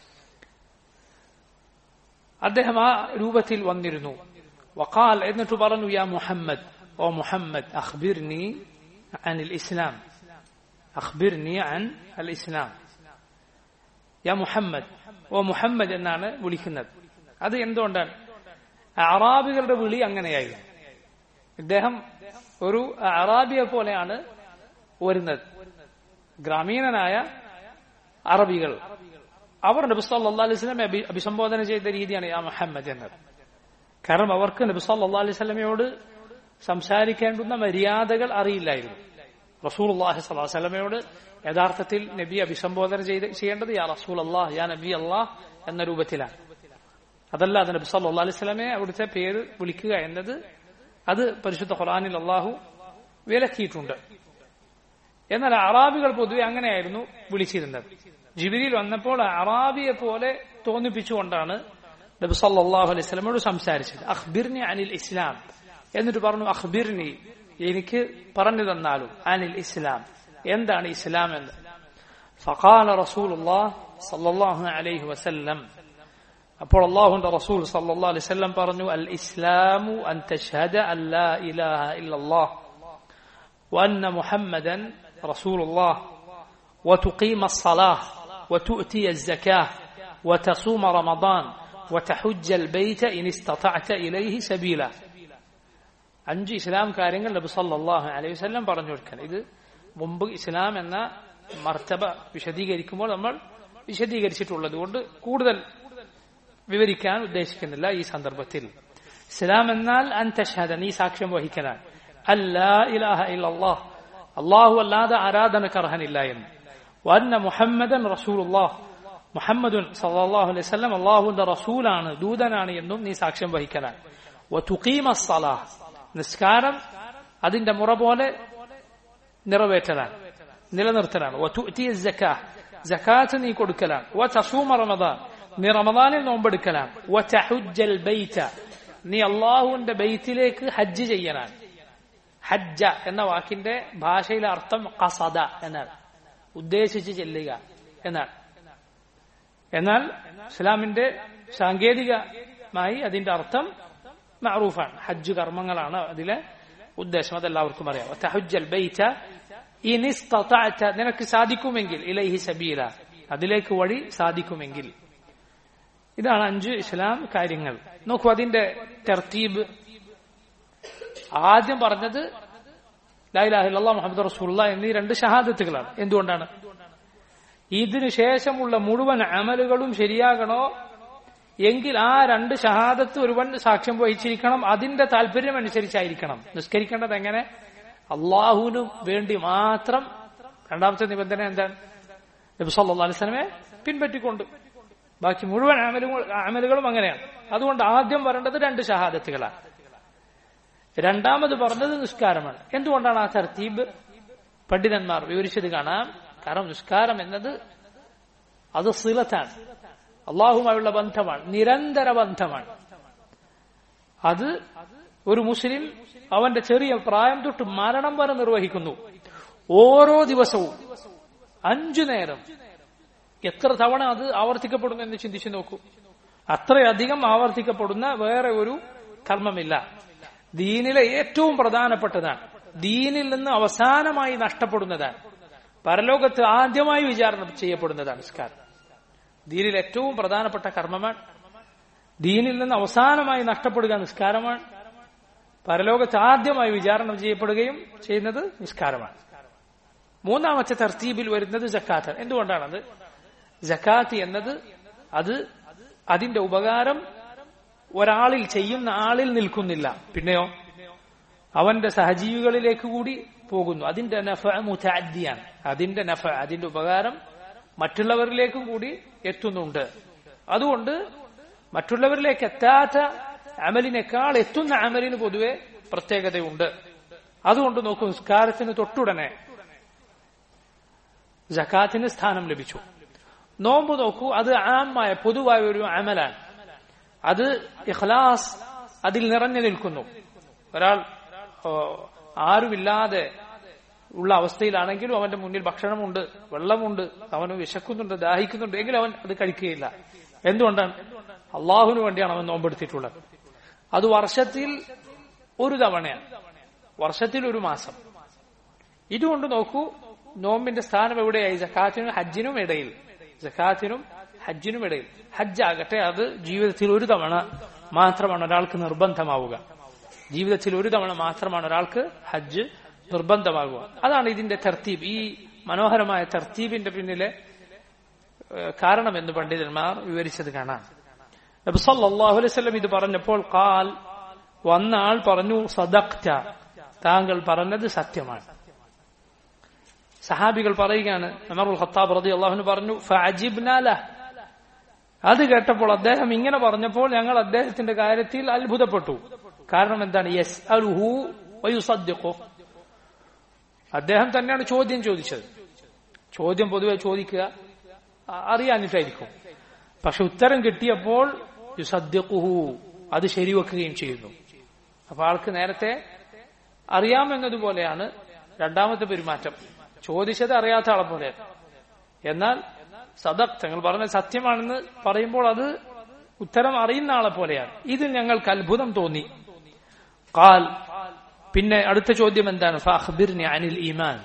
അദ്ദേഹം ആ രൂപത്തിൽ വന്നിരുന്നു വക്കാൽ എന്നിട്ട് പറഞ്ഞു യാ മുഹമ്മദ് ഓ മുഹമ്മദ് അഖ്ബിർനി അനിൽ ഇസ്ലാം അഖ്ബിർനി അൻ അൽ ഇസ്ലാം യാ മുഹമ്മദ് ഓ മുഹമ്മദ് എന്നാണ് വിളിക്കുന്നത് അത് എന്തുകൊണ്ടാണ് അറാബികളുടെ വിളി അങ്ങനെയായിരുന്നു ഇദ്ദേഹം ഒരു അറാബിയെ പോലെയാണ് വരുന്നത് ഗ്രാമീണനായ അറബികൾ അവർ നബി സല്ലാ അലൈഹി സ്വലമെ അഭിസംബോധന ചെയ്ത രീതിയാണ് യാ മുഹമ്മദ് എന്നത് കാരണം അവർക്ക് നബി സല്ലാ അലൈഹി സ്വലമയോട് സംസാരിക്കേണ്ടുന്ന മര്യാദകൾ അറിയില്ലായിരുന്നു റസൂൽ അള്ളാഹി സ്വലാ സ്വലമയോട് യഥാർത്ഥത്തിൽ നബി അഭിസംബോധന ചെയ്ത് ചെയ്യേണ്ടത് യാ റസൂൽ അള്ളാഹ് യാ നബി അള്ളാഹ് എന്ന രൂപത്തിലാണ് അതല്ല അത് നബി സല്ലാ അലൈഹി സ്വലമെ അവിടുത്തെ പേര് വിളിക്കുക എന്നത് അത് പരിശുദ്ധ ഖുറാനിൽ അള്ളാഹു വിലക്കിയിട്ടുണ്ട് എന്നാൽ അറാബികൾ പൊതുവെ അങ്ങനെയായിരുന്നു വിളിച്ചിരുന്നത് ജിബിരിയിൽ വന്നപ്പോൾ അറാബിയെ പോലെ തോന്നിപ്പിച്ചുകൊണ്ടാണ് നബി സല്ലല്ലാഹു അലൈഹി വസല്ലമയോട് സംസാരിച്ചത് അഖ്ബിർനി അനിൽ ഇസ്ലാം എന്നിട്ട് പറഞ്ഞു അഖ്ബിർനി എനിക്ക് പറഞ്ഞു തന്നാലും അനിൽ ഇസ്ലാം എന്താണ് ഇസ്ലാം എന്ന് ഫഖാല റസൂലുള്ളാഹ് സല്ലല്ലാഹു അലൈഹി വസല്ലം അപ്പോൾ അള്ളാഹുന്റെ റസൂൽ സല്ലല്ലാഹു അലൈഹി വസല്ലം പറഞ്ഞു അൽ ഇസ്ലാമു അൻ തഷ്ഹദ അൻ ലാ ഇലാഹ ഇല്ലല്ലാഹ് وأن محمدا رسول الله وتقيم الصلاة وتؤتي الزكاة وتصوم رمضان وتحج البيت إن استطعت إليه سبيلا അഞ്ച് ഇസ്ലാം കാര്യങ്ങൾ നബി സല്ലല്ലാഹു അലൈഹി വസല്ലം പറഞ്ഞു കൊടുക്കാൻ ഇത് മുമ്പ് ഇസ്ലാം എന്ന മർത്തബ വിശദീകരിക്കുമ്പോൾ നമ്മൾ വിശദീകരിച്ചിട്ടുള്ളത് കൊണ്ട് കൂടുതൽ വിവരിക്കാൻ ഉദ്ദേശിക്കുന്നില്ല ഈ സന്ദർഭത്തിൽ ഇസ്ലാം എന്നാൽ അന്തഷാദ നീ സാക്ഷ്യം വഹിക്കലാണ് അല്ലാ ഇലാഹ ഇല്ലല്ലാഹ് അള്ളാഹു അല്ലാതെ ആരാധനക്ക് അർഹനില്ല എന്ന് വന്ന മുഹമ്മദൻ റസൂലുള്ളാഹ് മുഹമ്മദുൻ സല്ലല്ലാഹു അലൈഹി വസല്ലം അള്ളാഹുവിന്റെ റസൂലാണ് ദൂതനാണ് എന്നും നീ സാക്ഷ്യം വഹിക്കലാണ് വതുഖീമ സലാഹ് നിസ്കാരം അതിന്റെ മുറ പോലെ നിറവേറ്റലാണ് നിലനിർത്തലാണ് വതുഅ്തിയ സക്കാഹ് സക്കാത്ത് നീ കൊടുക്കലാണ് വതസൂമ റമദാൻ നീ റമദാനിൽ നോമ്പെടുക്കലാണ് വതഹുജ്ജൽ ബൈത നീ അള്ളാഹുവിന്റെ ബൈത്തിലേക്ക് ഹജ്ജ് ചെയ്യലാണ് ഹജ്ജ എന്ന വാക്കിന്റെ ഭാഷയിലെ അർത്ഥം കസദ എന്നാണ് ഉദ്ദേശിച്ച് ചെല്ലുക എന്നാണ് എന്നാൽ ഇസ്ലാമിന്റെ സാങ്കേതികമായി അതിന്റെ അർത്ഥം മഅറൂഫാണ് ഹജ്ജ് കർമ്മങ്ങളാണ് അതിലെ ഉദ്ദേശം അതെല്ലാവർക്കും അറിയാം തഹുജ്ജൽ ബൈത ഇനിസ്തതഅത നിനക്ക് സാധിക്കുമെങ്കിൽ ഇലൈഹി സബീല അതിലേക്ക് വഴി സാധിക്കുമെങ്കിൽ ഇതാണ് അഞ്ച് ഇസ്ലാം കാര്യങ്ങൾ നോക്കൂ അതിന്റെ തെർത്തീബ് ആദ്യം പറഞ്ഞത് ലായിലാഹില്ല മുഹമ്മദ് റസൂള്ള എന്നീ രണ്ട് ഷഹാദത്തുകളാണ് എന്തുകൊണ്ടാണ് ഇതിനു ശേഷമുള്ള മുഴുവൻ അമലുകളും ശരിയാകണോ എങ്കിൽ ആ രണ്ട് ഷഹാദത്ത് ഒരുവൻ സാക്ഷ്യം വഹിച്ചിരിക്കണം അതിന്റെ താല്പര്യം അനുസരിച്ചായിരിക്കണം നിസ്കരിക്കേണ്ടത് എങ്ങനെ അള്ളാഹുവിനു വേണ്ടി മാത്രം രണ്ടാമത്തെ നിബന്ധന എന്താണ് നബി സല്ലല്ലാഹു അലൈഹി വസല്ലമയെ പിൻപറ്റിക്കൊണ്ട് ബാക്കി മുഴുവൻ അമലുകൾ അമലുകളും അങ്ങനെയാണ് അതുകൊണ്ട് ആദ്യം വരേണ്ടത് രണ്ട് ഷഹാദത്തുകളാണ് രണ്ടാമത് പറഞ്ഞത് നിസ്കാരമാണ് എന്തുകൊണ്ടാണ് ആ തർത്തീബ് പണ്ഡിതന്മാർ വിവരിച്ചത് കാണാം കാരണം നിസ്കാരം എന്നത് അത് സിലത്താണ് അള്ളാഹുമായുള്ള ബന്ധമാണ് നിരന്തര ബന്ധമാണ് അത് ഒരു മുസ്ലിം അവന്റെ ചെറിയ പ്രായം തൊട്ട് മരണം വരെ നിർവഹിക്കുന്നു ഓരോ ദിവസവും അഞ്ചു നേരം എത്ര തവണ അത് ആവർത്തിക്കപ്പെടുന്നു എന്ന് ചിന്തിച്ചു നോക്കൂ അത്രയധികം ആവർത്തിക്കപ്പെടുന്ന വേറെ ഒരു കർമ്മമില്ല ദീനിലെ ഏറ്റവും പ്രധാനപ്പെട്ടതാണ് ദീനിൽ നിന്ന് അവസാനമായി നഷ്ടപ്പെടുന്നതാണ് പരലോകത്ത് ആദ്യമായി വിചാരണ ചെയ്യപ്പെടുന്നതാണ് നിസ്കാരം ദീനിൽ ഏറ്റവും പ്രധാനപ്പെട്ട കർമ്മമാണ് ദീനിൽ നിന്ന് അവസാനമായി നഷ്ടപ്പെടുക നിസ്കാരമാണ് പരലോകത്ത് ആദ്യമായി വിചാരണ ചെയ്യപ്പെടുകയും ചെയ്യുന്നത് നിസ്കാരമാണ് മൂന്നാമത്തെ തർത്തീബിൽ വരുന്നത് ജക്കാത്താണ് എന്തുകൊണ്ടാണത് ജക്കാത്ത് എന്നത് അത് അതിന്റെ ഉപകാരം ഒരാളിൽ ചെയ്യുന്ന ആളിൽ നിൽക്കുന്നില്ല പിന്നെയോ അവന്റെ സഹജീവികളിലേക്ക് കൂടി പോകുന്നു അതിന്റെ നഫ മുതാദ്ദിയാണ് അതിന്റെ നഫ അതിന്റെ ഉപകാരം മറ്റുള്ളവരിലേക്കും കൂടി എത്തുന്നുണ്ട് അതുകൊണ്ട് മറ്റുള്ളവരിലേക്ക് എത്താത്ത അമലിനേക്കാൾ എത്തുന്ന അമലിന് പൊതുവെ പ്രത്യേകതയുണ്ട് അതുകൊണ്ട് നോക്കൂ നിസ്കാരത്തിന് തൊട്ടുടനെ ജക്കാത്തിന് സ്ഥാനം ലഭിച്ചു നോമ്പ് നോക്കൂ അത് ആമായ പൊതുവായ ഒരു അമലാണ് അത് ഇഖ്ലാസ് അതിൽ നിറഞ്ഞു നിൽക്കുന്നു ഒരാൾ ആരുമില്ലാതെ ഉള്ള അവസ്ഥയിലാണെങ്കിലും അവന്റെ മുന്നിൽ ഭക്ഷണമുണ്ട് വെള്ളമുണ്ട് അവന് വിശക്കുന്നുണ്ട് ദാഹിക്കുന്നുണ്ട് എങ്കിലും അവൻ അത് കഴിക്കുകയില്ല എന്തുകൊണ്ടാണ് അള്ളാഹുവിന് വേണ്ടിയാണ് അവൻ നോമ്പെടുത്തിട്ടുള്ളത് അത് വർഷത്തിൽ ഒരു തവണയാണ് വർഷത്തിൽ ഒരു മാസം ഇതുകൊണ്ട് നോക്കൂ നോമ്പിന്റെ സ്ഥാനം എവിടെയായി ജക്കാത്തിനും ഹജ്ജിനും ഇടയിൽ ജക്കാത്തിനും ഹജ്ജിനും ഇടയിൽ ഹജ്ജാകട്ടെ അത് ജീവിതത്തിൽ ഒരു തവണ മാത്രമാണ് ഒരാൾക്ക് നിർബന്ധമാവുക ജീവിതത്തിൽ ഒരു തവണ മാത്രമാണ് ഒരാൾക്ക് ഹജ്ജ് നിർബന്ധമാകുക അതാണ് ഇതിന്റെ തർത്തീബ് ഈ മനോഹരമായ തർത്തീബിന്റെ പിന്നിലെ കാരണം എന്ന് പണ്ഡിതന്മാർ വിവരിച്ചത് കാണാം നബി സല്ലല്ലാഹു അലൈഹി വസല്ലം ഇത് പറഞ്ഞപ്പോൾ കാൽ വന്ന ആൾ പറഞ്ഞു സദക്ത താങ്കൾ പറഞ്ഞത് സത്യമാണ് സഹാബികൾ പറയുകയാണ് അമറുൽ ഖത്താബ് റതി അള്ളാഹുന് പറഞ്ഞു ഫഅജിബ്നാല അത് കേട്ടപ്പോൾ അദ്ദേഹം ഇങ്ങനെ പറഞ്ഞപ്പോൾ ഞങ്ങൾ അദ്ദേഹത്തിന്റെ കാര്യത്തിൽ അത്ഭുതപ്പെട്ടു കാരണം എന്താണ് യസ് അലുഹു വയുസദ്ദിഖു അദ്ദേഹം തന്നെയാണ് ചോദ്യം ചോദിച്ചത് ചോദ്യം പൊതുവെ ചോദിക്കുക അ- അറിയാനിട്ടായിരിക്കും പക്ഷെ ഉത്തരം കിട്ടിയപ്പോൾ യുസദ്യക്കുഹു അത് ശരിവെക്കുകയും ചെയ്യുന്നു അപ്പൊ ആൾക്ക് നേരത്തെ അറിയാമെന്നതുപോലെയാണ് രണ്ടാമത്തെ പെരുമാറ്റം ചോദിച്ചത് അറിയാത്ത ആളെ പോലെ എന്നാൽ സദക് തങ്ങൾ പറഞ്ഞ സത്യമാണെന്ന് പറയുമ്പോൾ അത് ഉത്തരം അറിയുന്ന ആളെ പോലെയാണ് ഇത് ഞങ്ങൾക്ക് അത്ഭുതം തോന്നി കാൽ പിന്നെ അടുത്ത ചോദ്യം എന്താണ് ഫാഖ്ബിർനി അനിൽ ഈമാൻ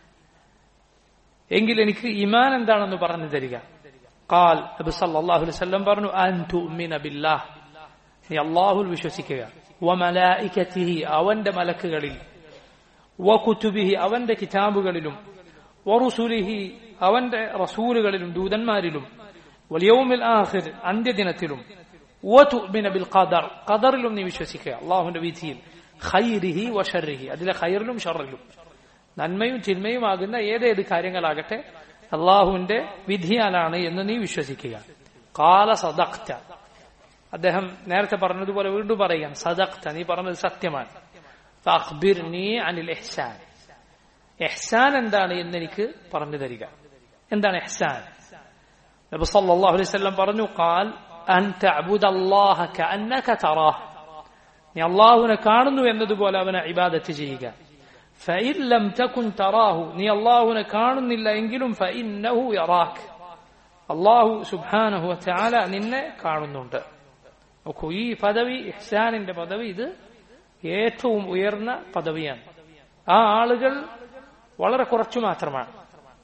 എങ്കിൽ എനിക്ക് ഈമാൻ എന്താണെന്ന് പറഞ്ഞു തരിക കാൽ നബി സല്ലല്ലാഹു അലൈഹി വസല്ലം പറഞ്ഞു അൻ തുഅ്മിന ബില്ലാഹ് നീ അല്ലാഹുൽ വിശ്വസിക്കുക വമലായികതിഹി അവന്റെ മലക്കുകളിൽ വകുതുബിഹി അവന്റെ കിതാബുകളിലും വറുസുലിഹി അവന്റെ റസൂലുകളിലും ദൂതന്മാരിലും വലിയവുമിൽ ആഖിർ അന്ത്യദിനത്തിലും വതുഅ്മിന ബിൽ ഖദർ ഖദറിലും നീ വിശ്വസിക്കുക അള്ളാഹുവിന്റെ വിധിയിൽ ഖൈരിഹി വശർരിഹി അതിലെ ഖൈറിലും ഷറിലും നന്മയും ചിന്മയുമാകുന്ന ഏതേത് കാര്യങ്ങളാകട്ടെ അള്ളാഹുവിന്റെ വിധിയാലാണ് എന്ന് നീ വിശ്വസിക്കുക കാല സദക്ത അദ്ദേഹം നേരത്തെ പറഞ്ഞതുപോലെ വീണ്ടും പറയുകയാണ് സദക്ത നീ പറഞ്ഞത് സത്യമാണ് ഫഅഖ്ബിർനി അനിൽ ഇഹ്സാൻ ഇഹ്സാൻ എന്താണ് എന്ന് എനിക്ക് പറഞ്ഞു തരിക എന്താണ് ഇഹ്സാൻ നബി സല്ലല്ലാഹു അലൈഹി വസല്ലം പറഞ്ഞു ഖാൽ അൻ തഅബുദല്ലാഹ കഅന്നക തറാഹ് നീ അള്ളാഹുവിനെ കാണുന്നു എന്നതുപോലെ അവനെ ഇബാദത്ത് ചെയ്യുക فإن لم تكن تراه നീ അള്ളാഹുവിനെ കാണുന്നില്ല എങ്കിലും فإنه يراك അള്ളാഹു സുബ്ഹാനഹു വതആല നിന്നെ കാണുന്നുണ്ട് നോക്കൂ ഈ പദവി ഇഹ്സാനിന്റെ പദവി ഇത് ഏറ്റവും ഉയർന്ന പദവിയാണ് ആ ആളുകൾ വളരെ കുറച്ചു മാത്രമാണ്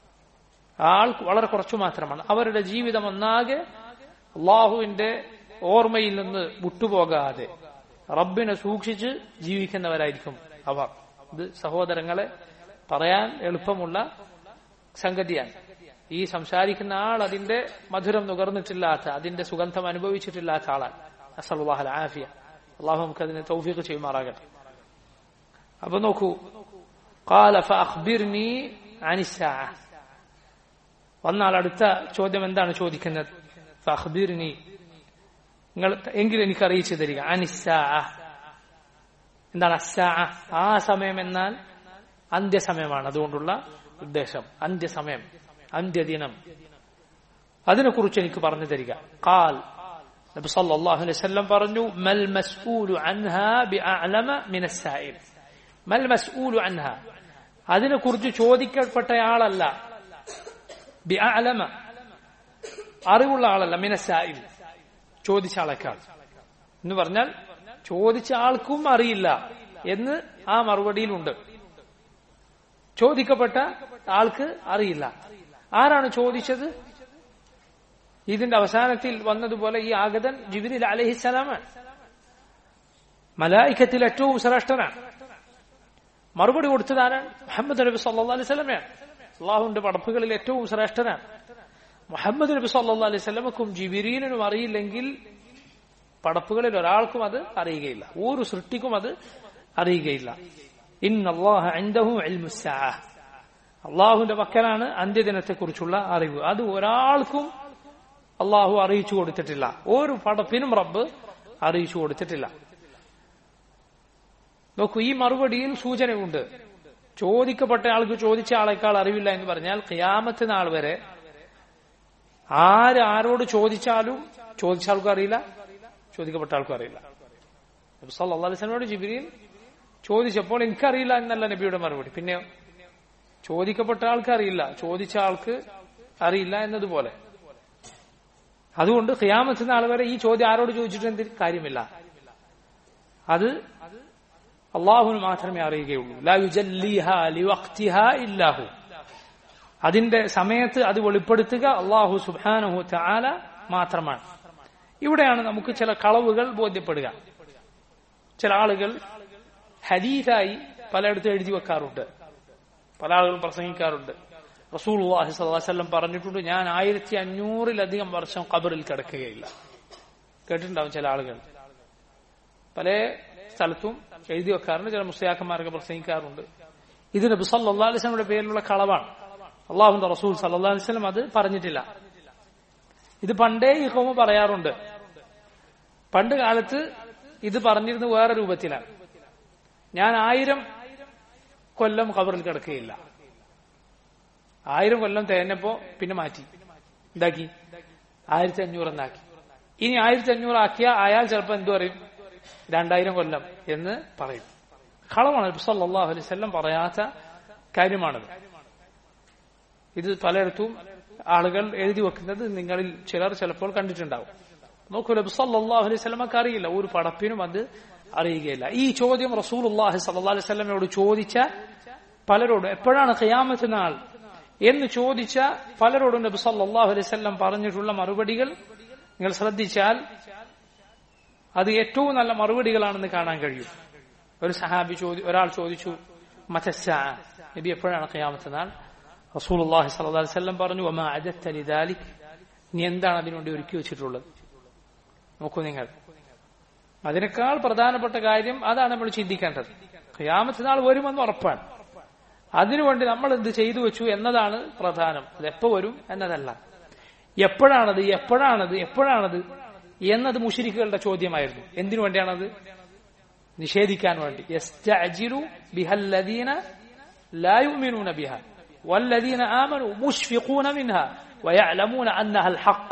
ആ ആൾ വളരെ കുറച്ചു മാത്രമാണ് അവരുടെ ജീവിതം ഒന്നാകെ അള്ളാഹുവിന്റെ ഓർമ്മയിൽ നിന്ന് വിട്ടുപോകാതെ റബ്ബിനെ സൂക്ഷിച്ച് ജീവിക്കുന്നവരായിരിക്കും അവർ ഇത് സഹോദരങ്ങളെ പറയാൻ എളുപ്പമുള്ള സംഗതിയാണ് ഈ സംസാരിക്കുന്ന ആൾ അതിന്റെ മധുരം നുകർന്നിട്ടില്ലാത്ത അതിന്റെ സുഗന്ധം അനുഭവിച്ചിട്ടില്ലാത്ത ആളാണ് അസലുല്ലാഹൽ ആഫിയ അള്ളാഹു നമുക്ക് അതിനെ തൗഫീഖ് ചെയ്യുമാറാകട്ടെ അപ്പൊ നോക്കൂ قال فأخبرني عن الساعة വന്നാൽ അടുത്ത ചോദ്യം എന്താണ് ചോദിക്കുന്നത് ഫഅഖ്ബിർനി നിങ്ങൾ എങ്കിൽ എനിക്ക് അറിയിച്ചു തരിക അനിസ്സാ എന്താണ് അസ്സാ ആ സമയം എന്നാൽ അന്ത്യസമയമാണ് അതുകൊണ്ടുള്ള ഉദ്ദേശം അന്ത്യസമയം അന്ത്യദിനം അതിനെക്കുറിച്ച് എനിക്ക് പറഞ്ഞു തരിക കാൽ നബി സല്ലല്ലാഹു അലൈഹി വസല്ലം പറഞ്ഞു മൽ മസ്ഊലു അൻഹാ ബിഅഅലമ മിനസ് സായിൽ മൽ മസ്ഊലു അൻഹ അതിനെക്കുറിച്ച് ചോദിക്കപ്പെട്ടയാളല്ല ബിഅഅലമ അറിവുള്ള ആളല്ല മിനസായിൽ ചോദിച്ച ആളെക്കാൾ എന്ന് പറഞ്ഞാൽ ചോദിച്ച ആൾക്കും അറിയില്ല എന്ന് ആ മറുപടിയിലുണ്ട് ചോദിക്കപ്പെട്ട ആൾക്ക് അറിയില്ല ആരാണ് ചോദിച്ചത് ഇതിന്റെ അവസാനത്തിൽ വന്നതുപോലെ ഈ ആഗതൻ ജിബിരിൽ അലഹിസലാമാണ് മലായിക്കത്തിൽ ഏറ്റവും ശ്രേഷ്ഠനാണ് മറുപടി കൊടുത്തത് ആരാണ് മുഹമ്മദ് നബി സല്ലാ അലൈഹി സ്വലമയാണ് അള്ളാഹുവിന്റെ പടപ്പുകളിൽ ഏറ്റവും ശ്രേഷ്ഠനാണ് മുഹമ്മദ് നബി സല്ലാ അലൈഹി സ്വലമക്കും ജിബിരീലിനും അറിയില്ലെങ്കിൽ പടപ്പുകളിൽ ഒരാൾക്കും അത് അറിയുകയില്ല ഒരു സൃഷ്ടിക്കും അത് അറിയുകയില്ല അള്ളാഹുവിന്റെ പക്കലാണ് അന്ത്യദിനത്തെക്കുറിച്ചുള്ള അറിവ് അത് ഒരാൾക്കും അള്ളാഹു അറിയിച്ചു കൊടുത്തിട്ടില്ല ഒരു പടപ്പിനും റബ്ബ് അറിയിച്ചു കൊടുത്തിട്ടില്ല നോക്കൂ ഈ മറുപടിയിൽ സൂചനയുണ്ട് ചോദിക്കപ്പെട്ട ആൾക്ക് ചോദിച്ച ആളെക്കാൾ അറിവില്ല എന്ന് പറഞ്ഞാൽ ഖിയാമത്ത് നാൾ വരെ ആര് ആരോട് ചോദിച്ചാലും ചോദിച്ച ആൾക്കും അറിയില്ല ചോദിക്കപ്പെട്ട ആൾക്കും അറിയില്ല സല്ലാ അലൈസ്മയോട് ജിബിരിയിൽ ചോദിച്ചപ്പോൾ എനിക്കറിയില്ല എന്നല്ല നബിയുടെ മറുപടി പിന്നെയോ ചോദിക്കപ്പെട്ട ആൾക്ക് അറിയില്ല ചോദിച്ച ആൾക്ക് അറിയില്ല എന്നതുപോലെ അതുകൊണ്ട് ഖിയാമത്ത് നാൾ വരെ ഈ ചോദ്യം ആരോട് ചോദിച്ചിട്ട് എന്ത് കാര്യമില്ല അത് അള്ളാഹുവിന് മാത്രമേ അറിയുകയുള്ളൂ ഇല്ലാഹു അതിന്റെ സമയത്ത് അത് വെളിപ്പെടുത്തുക അള്ളാഹു സുബാനഹു ചാല മാത്രമാണ് ഇവിടെയാണ് നമുക്ക് ചില കളവുകൾ ബോധ്യപ്പെടുക ചില ആളുകൾ ഹദീസായി പലയിടത്തും എഴുതി വെക്കാറുണ്ട് പല ആളുകളും പ്രസംഗിക്കാറുണ്ട് റസൂൽ വസ്ലം പറഞ്ഞിട്ടുണ്ട് ഞാൻ ആയിരത്തി അഞ്ഞൂറിലധികം വർഷം ഖബറിൽ കിടക്കുകയില്ല കേട്ടിട്ടുണ്ടാവും ചില ആളുകൾ പല സ്ഥലത്തും എഴുതി വെക്കാറുണ്ട് ചില മുസ്ലിയാക്കന്മാരൊക്കെ പ്രസംഗിക്കാറുണ്ട് ഇത് നബി സല്ലാ അലിസ്ലമിയുടെ പേരിലുള്ള കളവാണ് അള്ളാഹുന്റെ റസൂൽ സല്ലാ അലിസ്ലം അത് പറഞ്ഞിട്ടില്ല ഇത് പണ്ടേ ഈ ഹോമ പറയാറുണ്ട് പണ്ട് കാലത്ത് ഇത് പറഞ്ഞിരുന്ന വേറെ രൂപത്തിലാണ് ഞാൻ ആയിരം കൊല്ലം കബറിൽ കിടക്കുകയില്ല ആയിരം കൊല്ലം തേഞ്ഞപ്പോ പിന്നെ മാറ്റി എന്താക്കി ആയിരത്തി അഞ്ഞൂറ് എന്നാക്കി ഇനി ആയിരത്തി അഞ്ഞൂറ് ആക്കിയ അയാൾ ചിലപ്പോ എന്തു പറയും രണ്ടായിരം കൊല്ലം എന്ന് പറയും കളവാണ് സല്ലാഹു അലൈഹി സ്വല്ലം പറയാത്ത കാര്യമാണത് ഇത് പലയിടത്തും ആളുകൾ എഴുതി വെക്കുന്നത് നിങ്ങളിൽ ചിലർ ചിലപ്പോൾ കണ്ടിട്ടുണ്ടാവും നോക്കൂ നബി സല്ലല്ലാഹു അലൈഹി സ്വലമക്ക് അറിയില്ല ഒരു പടപ്പിനും അത് അറിയുകയില്ല ഈ ചോദ്യം റസൂൽ അള്ളാഹി സല്ലാ അലൈഹി സ്വലമയോട് ചോദിച്ച പലരോടും എപ്പോഴാണ് ഖിയാമത്ത് നാൾ എന്ന് ചോദിച്ച പലരോടും നബി സല്ലല്ലാഹു അലൈഹി വസല്ലം പറഞ്ഞിട്ടുള്ള മറുപടികൾ നിങ്ങൾ ശ്രദ്ധിച്ചാൽ അത് ഏറ്റവും നല്ല മറുപടികളാണെന്ന് കാണാൻ കഴിയും ഒരു സഹാബി ചോദി ഒരാൾ ചോദിച്ചു മറ്റസ്സ നബി എപ്പോഴാണ് ഖിയാമത്ത് നാൾ റസൂലുള്ളാഹി സ്വല്ലല്ലാഹു അലൈഹി വസല്ലം പറഞ്ഞു വമാ അദത്ത ലിദാലിക് നീ എന്താണ് അതിനുവേണ്ടി ഒരുക്കി വെച്ചിട്ടുള്ളത് നോക്കൂ നിങ്ങൾ അതിനേക്കാൾ പ്രധാനപ്പെട്ട കാര്യം അതാണ് നമ്മൾ ചിന്തിക്കേണ്ടത് ഖിയാമത്ത് നാൾ വരുമെന്ന് ഉറപ്പാണ് അതിനുവേണ്ടി നമ്മൾ എന്ത് ചെയ്തു വെച്ചു എന്നതാണ് പ്രധാനം അത് എപ്പോ വരും എന്നതല്ല എപ്പോഴാണത് എപ്പോഴാണത് എപ്പോഴാണത് എന്നത് മുഷിരിക്കുകളുടെ ചോദ്യമായിരുന്നു എന്തിനു വേണ്ടിയാണത് നിഷേധിക്കാൻ വേണ്ടി യസ്തഅജിലു ബിഹല്ലദീന ലാ യുമിനൂന ബിഹ والذين آمنوا مشفقون منها ويعلمون أنها الحق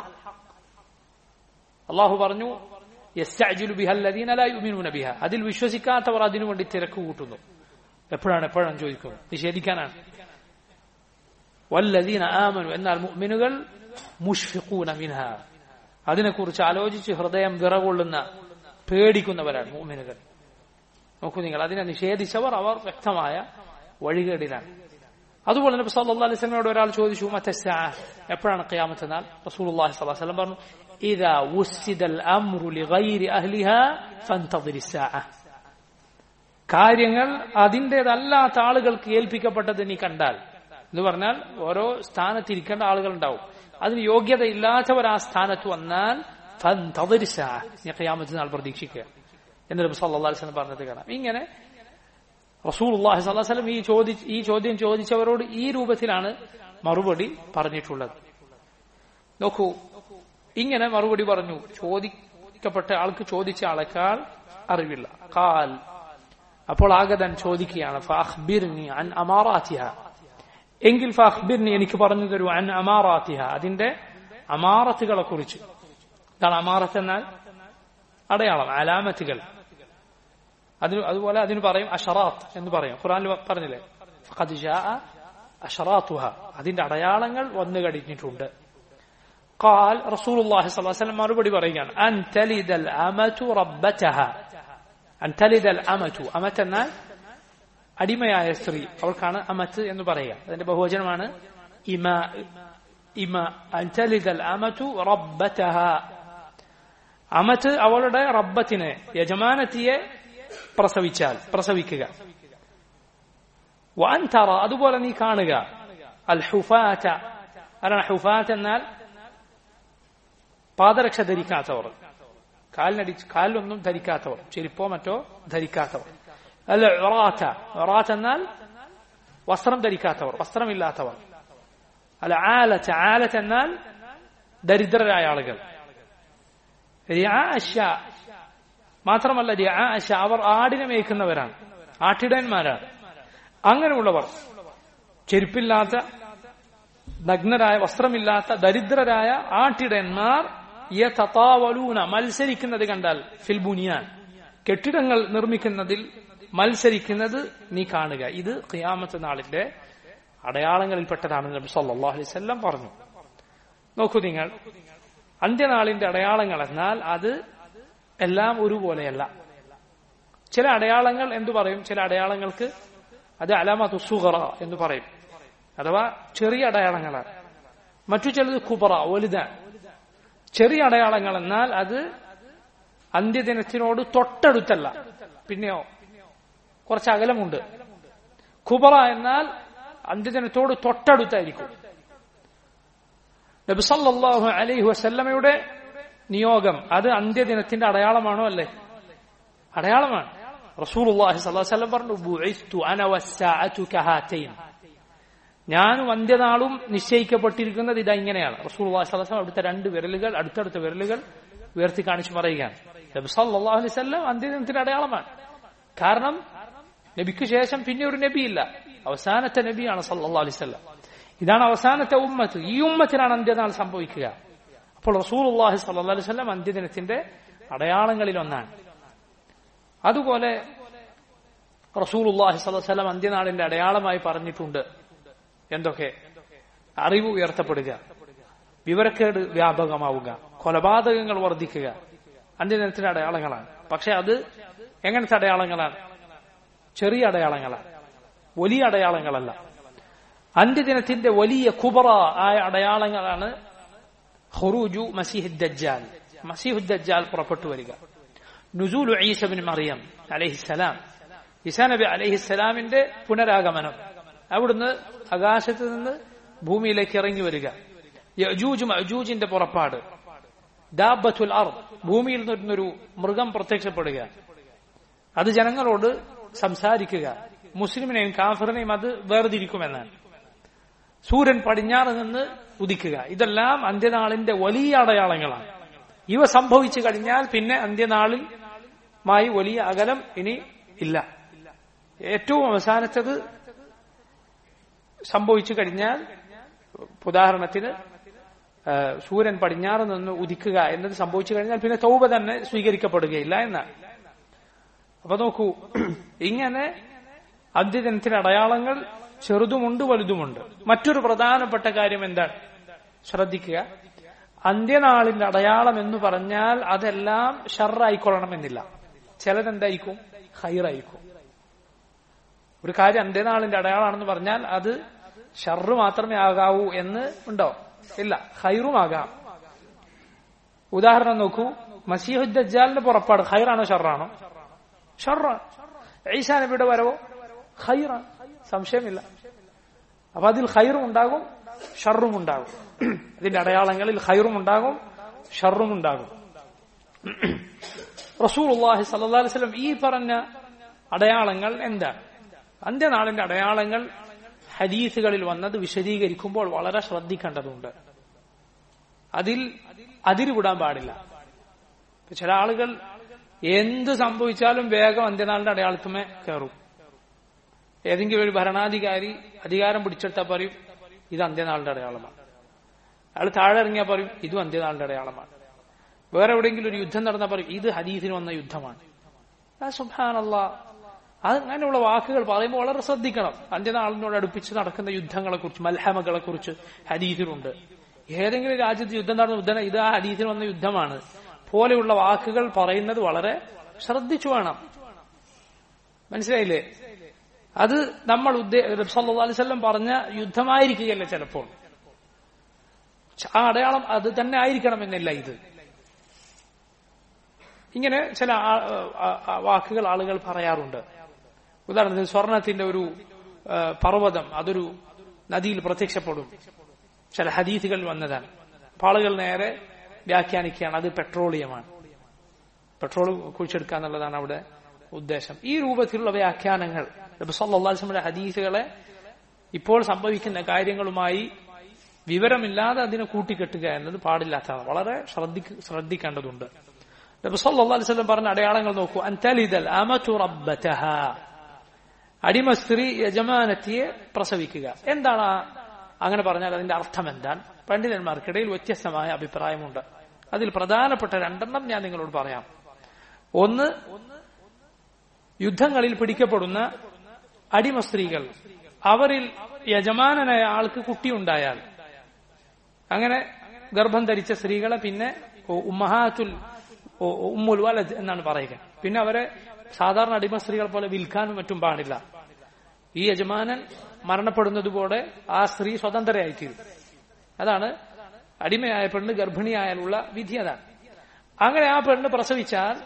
الله പറഞ്ഞു യസ്തഅജിലു ബിഹല്ലദീന ലാ യുമിനൂന ബിഹ അതിൽ വിശ്വസിക്കാത്തവർ അതിനു വേണ്ടി തിരക്ക് കൂട്ടുന്നു എപ്പോഴാണ് എപ്പോഴാണ് ചോദിക്കുന്നത് നിഷേധിക്കാനാണ് വല്ലദീന ആമനു എന്നാൽ മുഅ്മിനുകൾ മുഷ്ഫിഖൂന മിൻഹ അതിനെക്കുറിച്ച് ആലോചിച്ച് ഹൃദയം വിറകൊള്ളുന്ന പേടിക്കുന്നവരാണ് മുഅ്മിനുകൾ നോക്കൂ നിങ്ങൾ അതിനെ നിഷേധിച്ചവർ അവർ വ്യക്തമായ വഴികേടിലാണ് അതുപോലെ നബി സല്ലല്ലാഹു അലൈഹി വസല്ലമയോട് ഒരാൾ ചോദിച്ചു മത്തസ്സാ എപ്പോഴാണ് ഖിയാമത്ത് നാൾ റസൂലുള്ളാഹി സ്വല്ലല്ലാഹു അലൈഹി വസല്ലം പറഞ്ഞു ഇദാ വുസ്സിദൽ അംറു ലിഗൈരി അഹ്ലിഹാ ഫന്തദിരി സാഅ കാര്യങ്ങൾ അതിൻ്റെതല്ലാത്ത ആളുകൾക്ക് ഏൽപ്പിക്കപ്പെട്ടത് നീ കണ്ടാൽ എന്ന് പറഞ്ഞാൽ ഓരോ സ്ഥാനത്തിരിക്കേണ്ട ആളുകൾ ഉണ്ടാവും അതിന് യോഗ്യത ഇല്ലാത്തവർ ആ സ്ഥാനത്ത് വന്നാൽ നീ ഖിയാമത്ത് നാൾ പ്രതീക്ഷിക്കുക എന്ന് നബി സല്ലല്ലാഹു അലൈഹി വസല്ലം പറഞ്ഞത് കാണാം ഇങ്ങനെ റസൂലുള്ളാഹി സ്വല്ലല്ലാഹു അലൈഹി വസല്ലം ഈ ചോദി ഈ ചോദ്യം ചോദിച്ചവരോട് ഈ രൂപത്തിലാണ് മറുപടി പറഞ്ഞിട്ടുള്ളത് നോക്കൂ ഇങ്ങനെ മറുപടി പറഞ്ഞു ചോദിക്കപ്പെട്ട ആൾക്ക് ചോദിച്ച ആളെക്കാൾ അറിവില്ല കാൽ അപ്പോൾ ആഗതൻ ചോദിക്കുകയാണ് ഫാഖ്ബിർനി അൻ അമാറാത്തിഹ എങ്കിൽ ഫാഖ്ബിർനി എനിക്ക് പറഞ്ഞു തരൂ അൻ അമാറാത്തിഹ അതിന്റെ അമാറത്തുകളെ കുറിച്ച് എന്താണ് അമാറത്ത് എന്നാൽ അടയാളം അലാമത്തുകൾ അതിന് അതുപോലെ അതിന് പറയും അഷറാത്ത് എന്ന് പറയും ഖുറാനിൽ പറഞ്ഞില്ലേ അഷറാത്തുഹ അതിന്റെ അടയാളങ്ങൾ വന്നു കഴിഞ്ഞിട്ടുണ്ട് قال رسول الله صلى الله عليه وسلم മറുപടി പറയുകയാണ് അൻ തലിദൽ അമതു റബ്ബതഹ അൻ തലിദൽ അമതു അമത്ത് എന്നാൽ അടിമയായ സ്ത്രീ അവൾക്കാണ് അമത്ത് എന്ന് പറയുക അതിന്റെ ബഹുവചനമാണ് ഇമ ഇമ അൻ തലിദൽ അമതു റബ്ബതഹ അമത്ത് അവളുടെ റബ്ബത്തിനെ യജമാനത്തിയെ പ്രസവിച്ചാൽ പ്രസവിക്കുക വൻ തറ അതുപോലെ നീ കാണുക അൽ ഹുഫാറ്റ അതാണ് ഹുഫാറ്റ് എന്നാൽ പാദരക്ഷ ധരിക്കാത്തവർ കാലിനടി കാലിലൊന്നും ധരിക്കാത്തവർ ചെരുപ്പോ മറ്റോ ധരിക്കാത്തവർ അല്ല ഒറാത്ത ഒറാത്ത് എന്നാൽ വസ്ത്രം ധരിക്കാത്തവർ വസ്ത്രമില്ലാത്തവർ അല്ല ആലത്ത് ആലത്ത് എന്നാൽ ദരിദ്രരായ ആളുകൾ മാത്രമല്ല അവർ ആടിനെ മേയ്ക്കുന്നവരാണ് ആട്ടിടയന്മാരാണ് അങ്ങനെയുള്ളവർ ചെരുപ്പില്ലാത്ത നഗ്നരായ വസ്ത്രമില്ലാത്ത ദരിദ്രരായ ആട്ടിടയന്മാർ യതതാവലൂന മത്സരിക്കുന്നത് കണ്ടാൽ ഫിൽബുനിയാൻ കെട്ടിടങ്ങൾ നിർമ്മിക്കുന്നതിൽ മത്സരിക്കുന്നത് നീ കാണുക ഇത് ഖിയാമത്ത് നാളിന്റെ അടയാളങ്ങളിൽപ്പെട്ടതാണ് നബി സല്ലല്ലാഹു അലൈഹി വസല്ലം പറഞ്ഞു നോക്കൂ നിങ്ങൾ അന്ത്യനാളിന്റെ അടയാളങ്ങൾ എന്നാൽ അത് എല്ലാം ഒരുപോലെയല്ല ചില അടയാളങ്ങൾ എന്തു പറയും ചില അടയാളങ്ങൾക്ക് അത് അലാമത്ത് സുഹറ എന്ന് പറയും അഥവാ ചെറിയ അടയാളങ്ങളാണ് മറ്റു ചിലത് കുബറ വലുതാണ് ചെറിയ അടയാളങ്ങൾ എന്നാൽ അത് അന്ത്യദിനത്തിനോട് തൊട്ടടുത്തല്ല പിന്നെയോ കുറച്ച് അകലമുണ്ട് കുബറ എന്നാൽ അന്ത്യദിനത്തോട് തൊട്ടടുത്തായിരിക്കും നബിസല്ലാഹു അലൈഹി വസല്ലമയുടെ നിയോഗം അത് അന്ത്യദിനത്തിന്റെ അടയാളമാണോ അല്ലേ അടയാളമാണ് റസൂലുള്ളാഹി സ്വല്ലല്ലാഹു അലൈഹി വസല്ലം പറഞ്ഞു ബുഇസ്തു അന വസ്സാഅതു കഹാതൈൻ ഞാനും അന്ത്യനാളും നിശ്ചയിക്കപ്പെട്ടിരിക്കുന്നത് ഇതാ ഇങ്ങനെയാണ് റസൂലുള്ളാഹി സ്വല്ലല്ലാഹു അലൈഹി വസല്ലം അവിടുത്തെ രണ്ട് വിരലുകൾ അടുത്തടുത്ത വിരലുകൾ ഉയർത്തി കാണിച്ചു പറയുകയാണ് നബി സല്ലല്ലാഹു അലൈഹി വസല്ലം അന്ത്യദിനത്തിന്റെ അടയാളമാണ് കാരണം നബിക്ക് ശേഷം പിന്നെ ഒരു നബിയില്ല അവസാനത്തെ നബിയാണ് സല്ലാ അലിസ്വല്ലാം ഇതാണ് അവസാനത്തെ ഉമ്മത്ത് ഈ ഉമ്മത്തിനാണ് അന്ത്യനാൾ സംഭവിക്കുക അപ്പോൾ റസൂൽ അള്ളാഹി സല്ലാ അലിസ്വല്ലാം അന്ത്യദിനത്തിന്റെ അടയാളങ്ങളിൽ ഒന്നാണ് അതുപോലെ റസൂൽ അള്ളാഹി സ്വലം അന്ത്യനാളിന്റെ അടയാളമായി പറഞ്ഞിട്ടുണ്ട് എന്തൊക്കെ അറിവ് ഉയർത്തപ്പെടുക വിവരക്കേട് വ്യാപകമാവുക കൊലപാതകങ്ങൾ വർദ്ധിക്കുക അന്ത്യദിനത്തിന്റെ അടയാളങ്ങളാണ് പക്ഷെ അത് എങ്ങനത്തെ അടയാളങ്ങളാണ് ചെറിയ അടയാളങ്ങളാണ് വലിയ അടയാളങ്ങളല്ല അന്ത്യദിനത്തിന്റെ വലിയ കുബറ ആയ അടയാളങ്ങളാണ് ഹുറൂജു മസീഹ് ദജ്ജാൽ മസീഹു ദജ്ജാൽ പുറപ്പെട്ടു വരിക നുസൂലു ഈസബിൻ മറിയം അലഹിസലാം ഈസാ നബി അലഹിസലാമിന്റെ പുനരാഗമനം അവിടുന്ന് ആകാശത്ത് നിന്ന് ഭൂമിയിലേക്ക് ഇറങ്ങി വരിക യജൂജ് മജൂജിന്റെ പുറപ്പാട് ദാബത്തുൽ അർ ഭൂമിയിൽ നിന്നൊരു മൃഗം പ്രത്യക്ഷപ്പെടുക അത് ജനങ്ങളോട് സംസാരിക്കുക മുസ്ലിമിനെയും കാഫറിനെയും അത് വേർതിരിക്കുമെന്നാണ് സൂര്യൻ പടിഞ്ഞാറ് നിന്ന് ഉദിക്കുക ഇതെല്ലാം അന്ത്യനാളിന്റെ വലിയ അടയാളങ്ങളാണ് ഇവ സംഭവിച്ചു കഴിഞ്ഞാൽ പിന്നെ അന്ത്യനാളിൽ മായി വലിയ അകലം ഇനി ഇല്ല ഏറ്റവും അവസാനത്തത് സംഭവിച്ചു കഴിഞ്ഞാൽ ഉദാഹരണത്തിന് സൂര്യൻ പടിഞ്ഞാറ് നിന്ന് ഉദിക്കുക എന്നത് സംഭവിച്ചു കഴിഞ്ഞാൽ പിന്നെ തൗബ തന്നെ സ്വീകരിക്കപ്പെടുകയില്ല എന്നാണ് അപ്പൊ നോക്കൂ ഇങ്ങനെ അന്ത്യദിനത്തിന് അടയാളങ്ങൾ ചെറുതുമുണ്ട് വലുതുമുണ്ട് മറ്റൊരു പ്രധാനപ്പെട്ട കാര്യം എന്താണ് ശ്രദ്ധിക്കുക അന്ത്യനാളിന്റെ അടയാളം എന്ന് പറഞ്ഞാൽ അതെല്ലാം ഷർറായിക്കൊള്ളണമെന്നില്ല ചിലതെന്തായിരിക്കും ഹൈറായിരിക്കും ഒരു കാര്യം അന്ത്യനാളിന്റെ അടയാളമാണെന്ന് പറഞ്ഞാൽ അത് ഷർറ് മാത്രമേ ആകാവൂ എന്ന് ഉണ്ടോ ഇല്ല ഹൈറുമാകാം ഉദാഹരണം നോക്കൂ മസീഹുദ്ദാലിന്റെ പുറപ്പാട് ഹൈറാണോ ഷർറാണോ ഷർറാണ് ഈസാ നബിയുടെ വരവോ ഹൈറാണ് സംശയമില്ല അപ്പൊ അതിൽ ഹൈറും ഉണ്ടാകും ഷർറും ഉണ്ടാകും ഇതിന്റെ അടയാളങ്ങളിൽ ഹൈറും ഉണ്ടാകും ഷർറും ഉണ്ടാകും റസൂൽ അള്ളാഹി സല്ലാ വസ്ലം ഈ പറഞ്ഞ അടയാളങ്ങൾ എന്താണ് അന്ത്യനാളിന്റെ അടയാളങ്ങൾ ഹദീസുകളിൽ വന്നത് വിശദീകരിക്കുമ്പോൾ വളരെ ശ്രദ്ധിക്കേണ്ടതുണ്ട് അതിൽ അതിരുവിടാൻ പാടില്ല ചില ആളുകൾ എന്ത് സംഭവിച്ചാലും വേഗം അന്ത്യനാളിന്റെ അടയാളത്തുമേ കയറും ഏതെങ്കിലും ഒരു ഭരണാധികാരി അധികാരം പിടിച്ചെടുത്താൽ പറയും ഇത് അന്ത്യനാളിന്റെ അടയാളമാണ് അയാൾ താഴെ ഇറങ്ങിയാൽ പറയും ഇതും അന്ത്യനാളിന്റെ അടയാളമാണ് വേറെ എവിടെയെങ്കിലും ഒരു യുദ്ധം നടന്നാൽ പറയും ഇത് ഹദീസിന് വന്ന യുദ്ധമാണ് സുഹാനല്ല അത് അങ്ങനെയുള്ള വാക്കുകൾ പറയുമ്പോൾ വളരെ ശ്രദ്ധിക്കണം അന്ത്യനാളിനോട് അടുപ്പിച്ച് നടക്കുന്ന യുദ്ധങ്ങളെ കുറിച്ച് മൽഹമകളെ കുറിച്ച് ഹദീസിലുണ്ട് ഏതെങ്കിലും രാജ്യത്ത് യുദ്ധം നടന്ന യുദ്ധം ഇത് ആ ഹദീസിന് വന്ന യുദ്ധമാണ് പോലെയുള്ള വാക്കുകൾ പറയുന്നത് വളരെ ശ്രദ്ധിച്ചു വേണം മനസ്സിലായില്ലേ അത് നമ്മൾ അലിസ്വല്ലം പറഞ്ഞ യുദ്ധമായിരിക്കുകയല്ല ചിലപ്പോൾ ആ അടയാളം അത് തന്നെ ആയിരിക്കണമെന്നില്ല ഇത് ഇങ്ങനെ ചില വാക്കുകൾ ആളുകൾ പറയാറുണ്ട് ഉദാഹരണത്തിന് സ്വർണത്തിന്റെ ഒരു പർവ്വതം അതൊരു നദിയിൽ പ്രത്യക്ഷപ്പെടും ചില ഹദീസുകൾ വന്നതാണ് അപ്പൊ ആളുകൾ നേരെ വ്യാഖ്യാനിക്കുകയാണ് അത് പെട്രോളിയമാണ് പെട്രോൾ കുഴിച്ചെടുക്കുക എന്നുള്ളതാണ് അവിടെ ഉദ്ദേശം ഈ രൂപത്തിലുള്ള വ്യാഖ്യാനങ്ങൾ സല്ലാസ്മയുടെ ഹദീസുകളെ ഇപ്പോൾ സംഭവിക്കുന്ന കാര്യങ്ങളുമായി വിവരമില്ലാതെ അതിനെ കൂട്ടിക്കെട്ടുക എന്നത് പാടില്ലാത്തതാണ് വളരെ ശ്രദ്ധിക്കേണ്ടതുണ്ട് നബി സല്ലല്ലാഹു അലൈഹി വസല്ലം പറഞ്ഞ അടയാളങ്ങൾ നോക്കൂ അൻതലിദൽ അമതു റബ്ബതഹ അടിമ സ്ത്രീ യജമാനത്തിയെ പ്രസവിക്കുക എന്താണ് അങ്ങനെ പറഞ്ഞാൽ അതിന്റെ അർത്ഥം എന്താണ് പണ്ഡിതന്മാർക്കിടയിൽ വ്യത്യസ്തമായ അഭിപ്രായമുണ്ട് അതിൽ പ്രധാനപ്പെട്ട രണ്ടെണ്ണം ഞാൻ നിങ്ങളോട് പറയാം ഒന്ന് യുദ്ധങ്ങളിൽ പിടിക്കപ്പെടുന്ന അടിമ സ്ത്രീകൾ അവരിൽ യജമാനനായ ആൾക്ക് കുട്ടിയുണ്ടായാൽ അങ്ങനെ ഗർഭം ധരിച്ച സ്ത്രീകളെ പിന്നെ ഉമ്മഹാത്തുൽ ഉമ്മുൽ വലദ് എന്നാണ് പറയുക പിന്നെ അവരെ സാധാരണ അടിമ സ്ത്രീകളെ പോലെ വിൽക്കാനും മറ്റും പാടില്ല ഈ യജമാനൻ മരണപ്പെടുന്നത് പോലെ ആ സ്ത്രീ സ്വതന്ത്രയായിത്തീരും അതാണ് അടിമയായ പെണ്ണ് ഗർഭിണിയായാലുള്ള വിധി അതാണ് അങ്ങനെ ആ പെണ്ണ് പ്രസവിച്ചാൽ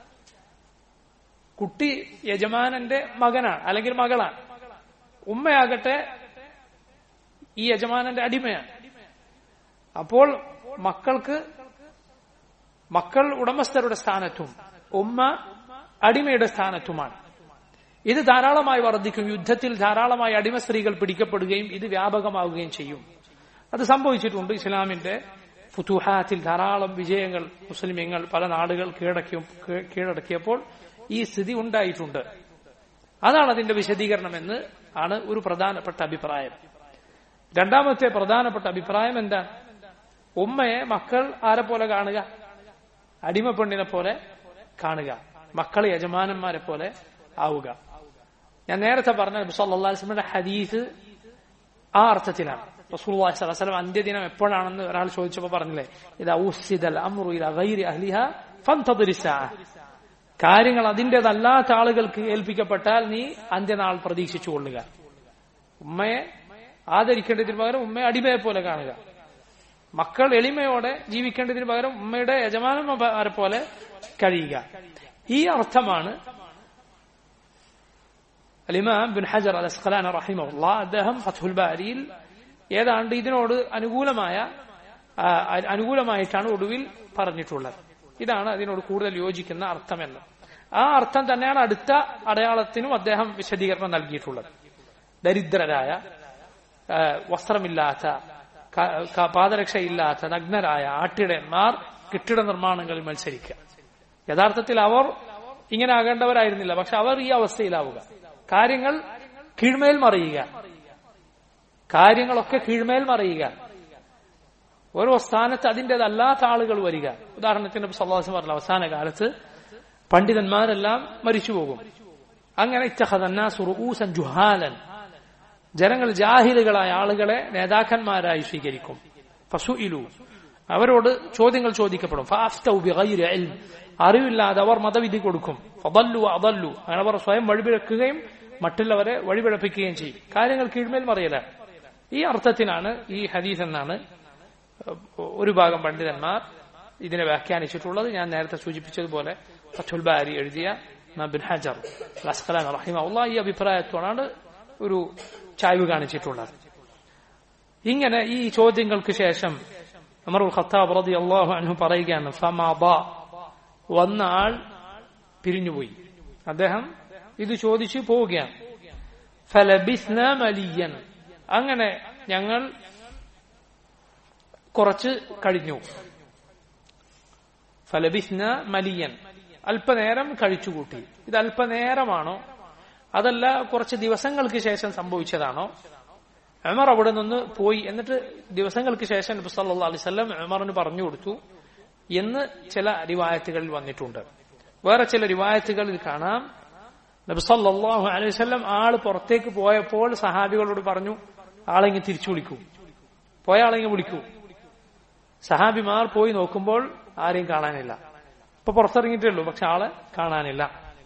കുട്ടി യജമാനന്റെ മകനാണ് അല്ലെങ്കിൽ മകളാണ് ഉമ്മയാകട്ടെ ഈ യജമാനന്റെ അടിമയാണ് അപ്പോൾ മക്കൾക്ക് മക്കൾ ഉടമസ്ഥരുടെ സ്ഥാനത്തും ഉമ്മ അടിമയുടെ സ്ഥാനത്തുമാണ് ഇത് ധാരാളമായി വർദ്ധിക്കും യുദ്ധത്തിൽ ധാരാളമായി അടിമ സ്ത്രീകൾ പിടിക്കപ്പെടുകയും ഇത് വ്യാപകമാവുകയും ചെയ്യും അത് സംഭവിച്ചിട്ടുണ്ട് ഇസ്ലാമിന്റെ ഫുതുഹാത്തിൽ ധാരാളം വിജയങ്ങൾ മുസ്ലിമീങ്ങൾ പല നാടുകൾ കീഴടക്കിയ കീഴടക്കിയപ്പോൾ ഈ സ്ഥിതി ഉണ്ടായിട്ടുണ്ട് അതാണ് അതിന്റെ വിശദീകരണം എന്ന് ആണ് ഒരു പ്രധാനപ്പെട്ട അഭിപ്രായം രണ്ടാമത്തെ പ്രധാനപ്പെട്ട അഭിപ്രായം എന്താണ് ഉമ്മയെ മക്കൾ ആരെ പോലെ കാണുക അടിമ പെണ്ണിനെ പോലെ കാണുക മക്കൾ യജമാനന്മാരെ പോലെ ആവുക ഞാൻ നേരത്തെ പറഞ്ഞ സല്ലാസ്ലമിന്റെ ഹദീസ് ആ അർത്ഥത്തിലാണ് റസൂൽ വസ്ലം അന്ത്യദിനം എപ്പോഴാണെന്ന് ഒരാൾ ചോദിച്ചപ്പോ പറഞ്ഞില്ലേ ഇത് ഔസിദൽ അമ്രു ഇല ഗൈരി അഹ്ലിഹ ഫന്തദിരിസ കാര്യങ്ങൾ അതിൻ്റെതല്ലാത്ത ആളുകൾക്ക് ഏൽപ്പിക്കപ്പെട്ടാൽ നീ അന്ത്യനാൾ പ്രതീക്ഷിച്ചു കൊള്ളുക ഉമ്മയെ ആദരിക്കേണ്ടതിന് പകരം ഉമ്മയെ അടിമയെ പോലെ കാണുക മക്കൾ എളിമയോടെ ജീവിക്കേണ്ടതിന് പകരം ഉമ്മയുടെ യജമാനന്മാരെ പോലെ കഴിയുക ഈ അർത്ഥമാണ് അലിമാം ബിൻ ഹജർ അൽ അസ്ഖലാൻ റഹിമുള്ള അദ്ദേഹം ഫത്തുൽ ബാരിയിൽ ഏതാണ്ട് ഇതിനോട് അനുകൂലമായ അനുകൂലമായിട്ടാണ് ഒടുവിൽ പറഞ്ഞിട്ടുള്ളത് ഇതാണ് അതിനോട് കൂടുതൽ യോജിക്കുന്ന അർത്ഥമെന്ന് ആ അർത്ഥം തന്നെയാണ് അടുത്ത അടയാളത്തിനും അദ്ദേഹം വിശദീകരണം നൽകിയിട്ടുള്ളത് ദരിദ്രരായ വസ്ത്രമില്ലാത്ത പാദരക്ഷയില്ലാത്ത നഗ്നരായ ആട്ടിടയന്മാർ കെട്ടിട നിർമ്മാണങ്ങളിൽ മത്സരിക്കുക യഥാർത്ഥത്തിൽ അവർ ഇങ്ങനെ ആകേണ്ടവരായിരുന്നില്ല പക്ഷെ അവർ ഈ അവസ്ഥയിലാവുക കാര്യങ്ങൾ കീഴ്മേൽ മറിയുക കാര്യങ്ങളൊക്കെ കീഴ്മേൽ മറിയുക ഓരോ സ്ഥാനത്ത് അതിൻ്റെതല്ലാത്ത ആളുകൾ വരിക ഉദാഹരണത്തിന് സല്ലാസം പറഞ്ഞ അവസാന കാലത്ത് പണ്ഡിതന്മാരെല്ലാം മരിച്ചുപോകും അങ്ങനെ ഇത്തഹദന്നാസുറൂസൻ ജുഹാലൻ ജനങ്ങൾ ജാഹിലുകളായ ആളുകളെ നേതാക്കന്മാരായി സ്വീകരിക്കും ഫസുഇലു അവരോട് ചോദ്യങ്ങൾ ചോദിക്കപ്പെടും അറിവില്ലാതെ അവർ മതവിധി കൊടുക്കും ഫതല്ലു അതല്ലു അങ്ങനെ അവർ സ്വയം വഴിപിഴക്കുകയും മറ്റുള്ളവരെ വഴിപിഴപ്പിക്കുകയും ചെയ്യും കാര്യങ്ങൾ കീഴ്മേൽ മറിയല ഈ അർത്ഥത്തിനാണ് ഈ ഹദീസ് എന്നാണ് ഒരു ഭാഗം പണ്ഡിതന്മാർ ഇതിനെ വ്യാഖ്യാനിച്ചിട്ടുള്ളത് ഞാൻ നേരത്തെ സൂചിപ്പിച്ചതുപോലെ ഫത്തുൽ ബാരി എഴുതിയ ബിൻ ഹജർ ലസ്ഖലാൻ റഹിമുള്ള ഈ അഭിപ്രായത്തോടാണ് ഒരു ചായ്വ് കാണിച്ചിട്ടുള്ളത് ഇങ്ങനെ ഈ ചോദ്യങ്ങൾക്ക് ശേഷം അമറുൽ ഖത്താബ് റതി അള്ളാഹു അൻഹു പറയുകയാണ് ഫമാബ വന്ന ആൾ പിരിഞ്ഞുപോയി അദ്ദേഹം ഇത് ചോദിച്ചു പോവുകയാണ് ഫലബിസ്ന മലിയൻ അങ്ങനെ ഞങ്ങൾ കുറച്ച് കഴിഞ്ഞു ഫലബിസ്ന മലിയൻ അല്പനേരം കഴിച്ചുകൂട്ടി ഇത് അല്പനേരമാണോ അതല്ല കുറച്ച് ദിവസങ്ങൾക്ക് ശേഷം സംഭവിച്ചതാണോ അമർ അവിടെ നിന്ന് പോയി എന്നിട്ട് ദിവസങ്ങൾക്ക് ശേഷം നബി സല്ലാ അലൈവല്ലം അമറിന് പറഞ്ഞു കൊടുത്തു എന്ന് ചില റിവായത്തുകളിൽ വന്നിട്ടുണ്ട് വേറെ ചില റിവായത്തുകളിൽ കാണാം നബി സല്ലാഹു അലൈഹി വല്ലം ആള് പുറത്തേക്ക് പോയപ്പോൾ സഹാബികളോട് പറഞ്ഞു ആളെങ്ങി തിരിച്ചു വിളിക്കൂ പോയ ആളെങ്ങി വിളിക്കൂ സഹാബിമാർ പോയി നോക്കുമ്പോൾ ആരെയും കാണാനില്ല ഇപ്പൊ പുറത്തിറങ്ങിയിട്ടേ ഉള്ളൂ പക്ഷെ ആളെ കാണാനില്ല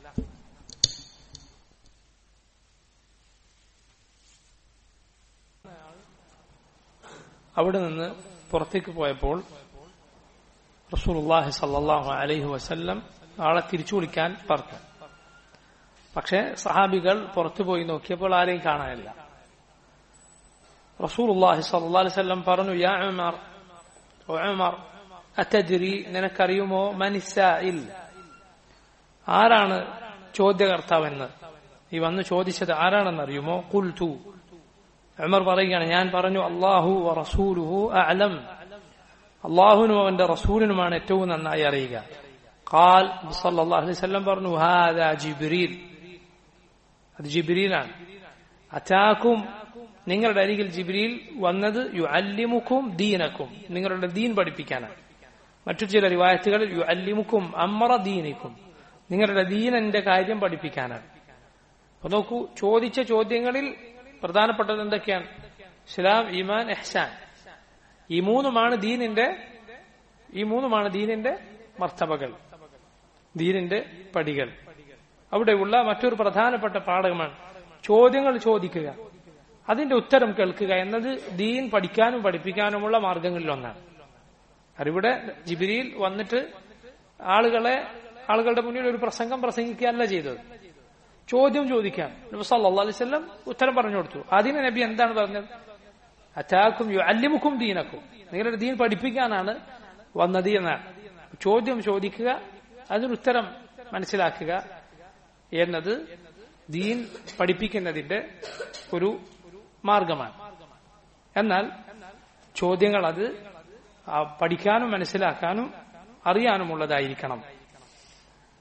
അവിടെ നിന്ന് പുറത്തേക്ക് പോയപ്പോൾ റസൂലുള്ളാഹി സല്ലല്ലാഹു അലൈഹി വസല്ലം ആളെ തിരിച്ചു വിളിക്കാൻ പറഞ്ഞു പക്ഷെ സഹാബികൾ പുറത്തു പോയി നോക്കിയപ്പോൾ ആരെയും കാണാനില്ല റസൂലുള്ളാഹി സല്ലല്ലാഹു അലൈഹി വസല്ലം പറഞ്ഞു യാ ഉമർ ഉമർ അത്തദ്രി നിനക്കറിയുമോ മനിസായിൽ ആരാണ് ചോദ്യകർത്താവെന്ന് ഈ വന്ന് ചോദിച്ചത് ആരാണെന്ന് അറിയുമോ കുൽത്തു ഉമർ പറയുകയാണ് ഞാൻ പറഞ്ഞു അള്ളാഹു റസൂലുഹു അലം അള്ളാഹുനും അവന്റെ റസൂലിനുമാണ് ഏറ്റവും നന്നായി അറിയുക ഖാൽ സല്ലല്ലാഹു അലൈഹി വസല്ലം പറഞ്ഞു ഹാദാ ജിബ്രീൽ അത് ജിബ്രീലാണ് അറ്റാക്കും നിങ്ങളുടെ അരികിൽ ജിബ്രീൽ വന്നത് യു അല്ലിമുക്കും ദീനക്കും നിങ്ങളുടെ ദീൻ പഠിപ്പിക്കാനാണ് മറ്റു ചില റിവായത്തുകളിൽ യു അല്ലിമുക്കും അമ്മറ ദീനിക്കും നിങ്ങളുടെ ദീനന്റെ കാര്യം പഠിപ്പിക്കാനാണ് അപ്പൊ നോക്കൂ ചോദിച്ച ചോദ്യങ്ങളിൽ പ്രധാനപ്പെട്ടത് എന്തൊക്കെയാണ് ഇസ്ലാം ഈമാൻ എഹ്സാൻ ഈ മൂന്നുമാണ് ദീനിന്റെ ഈ മൂന്നുമാണ് ദീനിന്റെ മർത്തബകൾ ദീനിന്റെ പടികൾ അവിടെയുള്ള മറ്റൊരു പ്രധാനപ്പെട്ട പാഠകമാണ് ചോദ്യങ്ങൾ ചോദിക്കുക അതിന്റെ ഉത്തരം കേൾക്കുക എന്നത് ദീൻ പഠിക്കാനും പഠിപ്പിക്കാനുമുള്ള മാർഗങ്ങളിൽ ഒന്നാണ് അതിവിടെ ജിബിരിയിൽ വന്നിട്ട് ആളുകളെ ആളുകളുടെ മുന്നിൽ ഒരു പ്രസംഗം പ്രസംഗിക്കുകയല്ല ചെയ്തത് ചോദ്യം ചോദിക്കാൻ നബി സല്ലല്ലാഹു അലൈഹി വസല്ലം ഉത്തരം പറഞ്ഞു കൊടുത്തു അതിന് നബി എന്താണ് പറഞ്ഞത് അറ്റാക്കും അല്ലിമുക്കും ദീനക്കും നിങ്ങളുടെ ദീൻ പഠിപ്പിക്കാനാണ് വന്നത് എന്നാണ് ചോദ്യം ചോദിക്കുക അതിനുത്തരം മനസ്സിലാക്കുക എന്നത് ദീൻ പഠിപ്പിക്കുന്നതിന്റെ ഒരു മാർഗമാണ് എന്നാൽ ചോദ്യങ്ങൾ അത് പഠിക്കാനും മനസ്സിലാക്കാനും അറിയാനുമുള്ളതായിരിക്കണം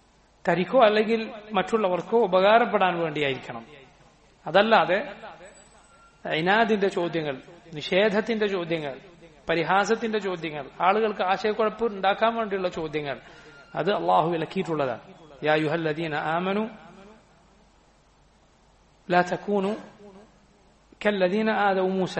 തനിക്കോ അല്ലെങ്കിൽ മറ്റുള്ളവർക്കോ ഉപകാരപ്പെടാൻ വേണ്ടിയായിരിക്കണം അതല്ലാതെ ഇനാദിന്റെ ചോദ്യങ്ങൾ നിഷേധത്തിന്റെ ചോദ്യങ്ങൾ പരിഹാസത്തിന്റെ ചോദ്യങ്ങൾ ആളുകൾക്ക് ആശയക്കുഴപ്പ് ഉണ്ടാക്കാൻ വേണ്ടിയുള്ള ചോദ്യങ്ങൾ അത് അള്ളാഹു വിലക്കിയിട്ടുള്ളതാണ് യാ യുഹല്ലദീന ആമനു لا تكونوا كالذين آذوا موسى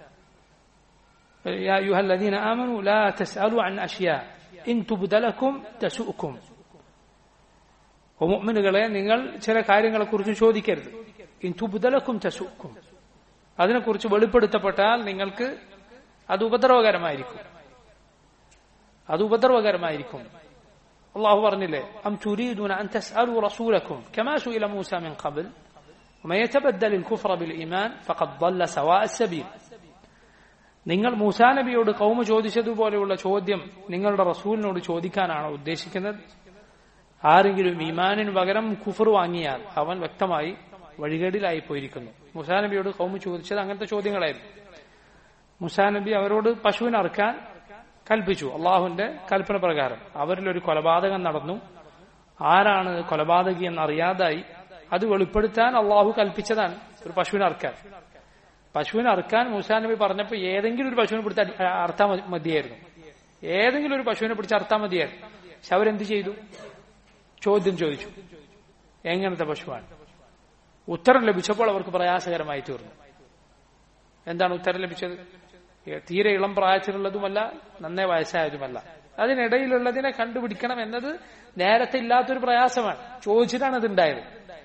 يا أيها الذين آمنوا لا تسألوا عن أشياء إن تبد لكم تسؤكم മുഅ്മിനുകളെ നിങ്ങൾ ചില കാര്യങ്ങളെക്കുറിച്ച് ചോദിക്കരുത് ഇൻ തുബുദലക്കും തസുക്കും അതിനെക്കുറിച്ച് വെളിപ്പെടുത്തപ്പെട്ടാൽ നിങ്ങൾക്ക് അത് ഉപദ്രവകരമായിരിക്കും അത് ഉപദ്രവകരമായിരിക്കും അള്ളാഹു പറഞ്ഞില്ലേ അം തുരീദൂന അൻ തസ്അലു റസൂലക്കും കമാ സുഇല മൂസ മിൻ ഖബൽ ومن يتبدل الكفر بالإيمان فقد ضل سواء السبيل നിങ്ങൾ മൂസാ നബിയോട് കൗമ ചോദിച്ചതുപോലെയുള്ള ചോദ്യം നിങ്ങളുടെ റസൂലിനോട് ചോദിക്കാനാണോ ഉദ്ദേശിക്കുന്നത് ആരെങ്കിലും ഈമാനിന് പകരം കുഫർ വാങ്ങിയാൽ അവൻ വ്യക്തമായി വഴികേടിലായി പോയിരിക്കുന്നു മുസാ നബിയോട് കൗമ ചോദിച്ചത് അങ്ങനത്തെ ചോദ്യങ്ങളായിരുന്നു മുസാ നബി അവരോട് പശുവിനെ അറുക്കാൻ കൽപ്പിച്ചു അള്ളാഹുവിന്റെ കൽപ്പന പ്രകാരം അവരിൽ ഒരു കൊലപാതകം നടന്നു ആരാണ് കൊലപാതകി എന്ന് അറിയാതായി അത് വെളിപ്പെടുത്താൻ അള്ളാഹു കൽപ്പിച്ചതാണ് ഒരു പശുവിനെ അറുക്കാൻ പശുവിനെ അറുക്കാൻ മൂസാ നബി പറഞ്ഞപ്പോ ഏതെങ്കിലും ഒരു പശുവിനെ പിടിച്ച് അറുത്താ മതിയായിരുന്നു ഏതെങ്കിലും ഒരു പശുവിനെ പിടിച്ച് അറുത്താ മതിയായിരുന്നു പക്ഷെ അവരെന്ത് ചെയ്തു ചോദ്യം ചോദിച്ചു എങ്ങനത്തെ പശുവാണ് ഉത്തരം ലഭിച്ചപ്പോൾ അവർക്ക് പ്രയാസകരമായി തീർന്നു എന്താണ് ഉത്തരം ലഭിച്ചത് തീരെ ഇളം പ്രായത്തിലുള്ളതുമല്ല നന്നേ വയസ്സായതുമല്ല അതിനിടയിലുള്ളതിനെ കണ്ടുപിടിക്കണം എന്നത് നേരത്തെ ഇല്ലാത്തൊരു പ്രയാസമാണ് ചോദിച്ചിട്ടാണ് അത് ഉണ്ടായത്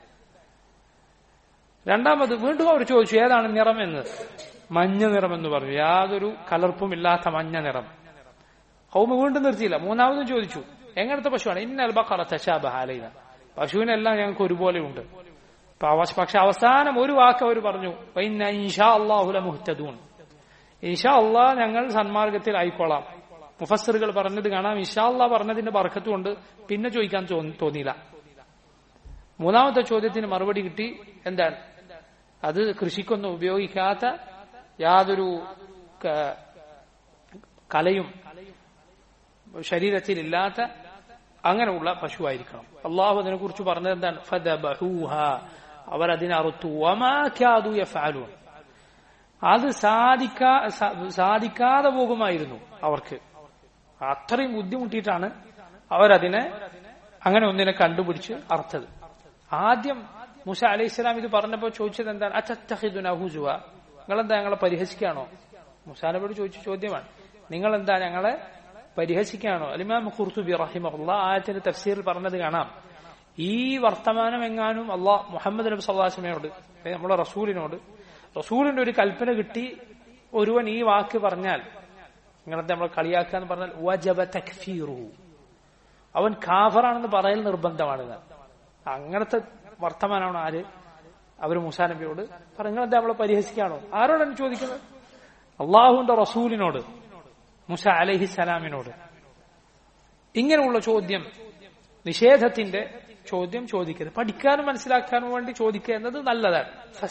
രണ്ടാമത് വീണ്ടും അവർ ചോദിച്ചു ഏതാണ് നിറം എന്ന് മഞ്ഞ നിറം എന്ന് പറഞ്ഞു യാതൊരു കലർപ്പും ഇല്ലാത്ത മഞ്ഞ നിറം ഹൗമ വീണ്ടും നിർത്തിയില്ല മൂന്നാമതും ചോദിച്ചു എങ്ങനത്തെ പശുവാണ് ഇന്നൽ ബക്കറ തശാബഹാലയില പശുവിനെല്ലാം ഞങ്ങൾക്ക് ഒരുപോലെ ഉണ്ട് പക്ഷെ അവസാനം ഒരു വാക്ക് അവർ പറഞ്ഞു ഇൻഷാ അള്ളാഹുല മുഹ്തദൂൻ ഇൻഷാ അള്ളാഹ് ഞങ്ങൾ സന്മാർഗത്തിൽ ആയിക്കോളാം മുഫസറുകൾ പറഞ്ഞത് കാണാം ഇഷാ അള്ളാഹ് പറഞ്ഞതിന്റെ ബർക്കത്ത് കൊണ്ട് പിന്നെ ചോദിക്കാൻ തോന്നിയില്ല മൂന്നാമത്തെ ചോദ്യത്തിന് മറുപടി കിട്ടി എന്താണ് അത് കൃഷിക്കൊന്നും ഉപയോഗിക്കാത്ത യാതൊരു കലയും ശരീരത്തിലില്ലാത്ത അങ്ങനെയുള്ള പശുവായിരിക്കണം അള്ളാഹു അതിനെ കുറിച്ച് പറഞ്ഞത് എന്താണ് ഫദബഹൂഹ അവർ അതിനെ അറുത്തു വമാക്കാതു യഫാലൂൻ അത് സാധിക്കാ സാധിക്കാതെ പോകുമായിരുന്നു അവർക്ക് അത്രയും ബുദ്ധിമുട്ടിയിട്ടാണ് അവരതിനെ അങ്ങനെ ഒന്നിനെ കണ്ടുപിടിച്ച് അർത്ഥത് ആദ്യം മുസ അലൈഹി ഇസ്ലാം ഇത് പറഞ്ഞപ്പോ ചോദിച്ചത് എന്താണ് അച്ചത്തഹിദുനഹുജുവ നിങ്ങളെന്താ ഞങ്ങളെ പരിഹസിക്കുകയാണോ മുസാനബോട് ചോദിച്ച ചോദ്യമാണ് നിങ്ങൾ എന്താ ഞങ്ങളെ പരിഹസിക്കുകയാണോ അലിമാം ഖുർത്തുബി റഹിമഹുല്ല ആയത്തിന്റെ തഫ്സീറിൽ പറഞ്ഞത് കാണാം ഈ വർത്തമാനം എങ്ങാനും അള്ളാഹ് മുഹമ്മദ് നബി സല്ലാസ്മയോട് നമ്മുടെ റസൂലിനോട് റസൂലിന്റെ ഒരു കൽപ്പന കിട്ടി ഒരുവൻ ഈ വാക്ക് പറഞ്ഞാൽ നിങ്ങളത്തെ നമ്മൾ കളിയാക്കുക എന്ന് പറഞ്ഞാൽ വജബ തക്ഫീറു അവൻ കാഫറാണെന്ന് പറയൽ നിർബന്ധമാണ് അങ്ങനത്തെ വർത്തമാനമാണ് ആര് അവര് മുസാ നബിയോട് നിങ്ങളെന്താ നമ്മളെ പരിഹസിക്കാണോ ആരോടാണ് ചോദിക്കുന്നത് അള്ളാഹുന്റെ റസൂലിനോട് മുസ അലഹി സലാമിനോട് ഇങ്ങനെയുള്ള ചോദ്യം നിഷേധത്തിന്റെ ചോദ്യം ചോദിക്കരുത് പഠിക്കാനും മനസ്സിലാക്കാനും വേണ്ടി ചോദിക്കുക എന്നത് നല്ലതാണ്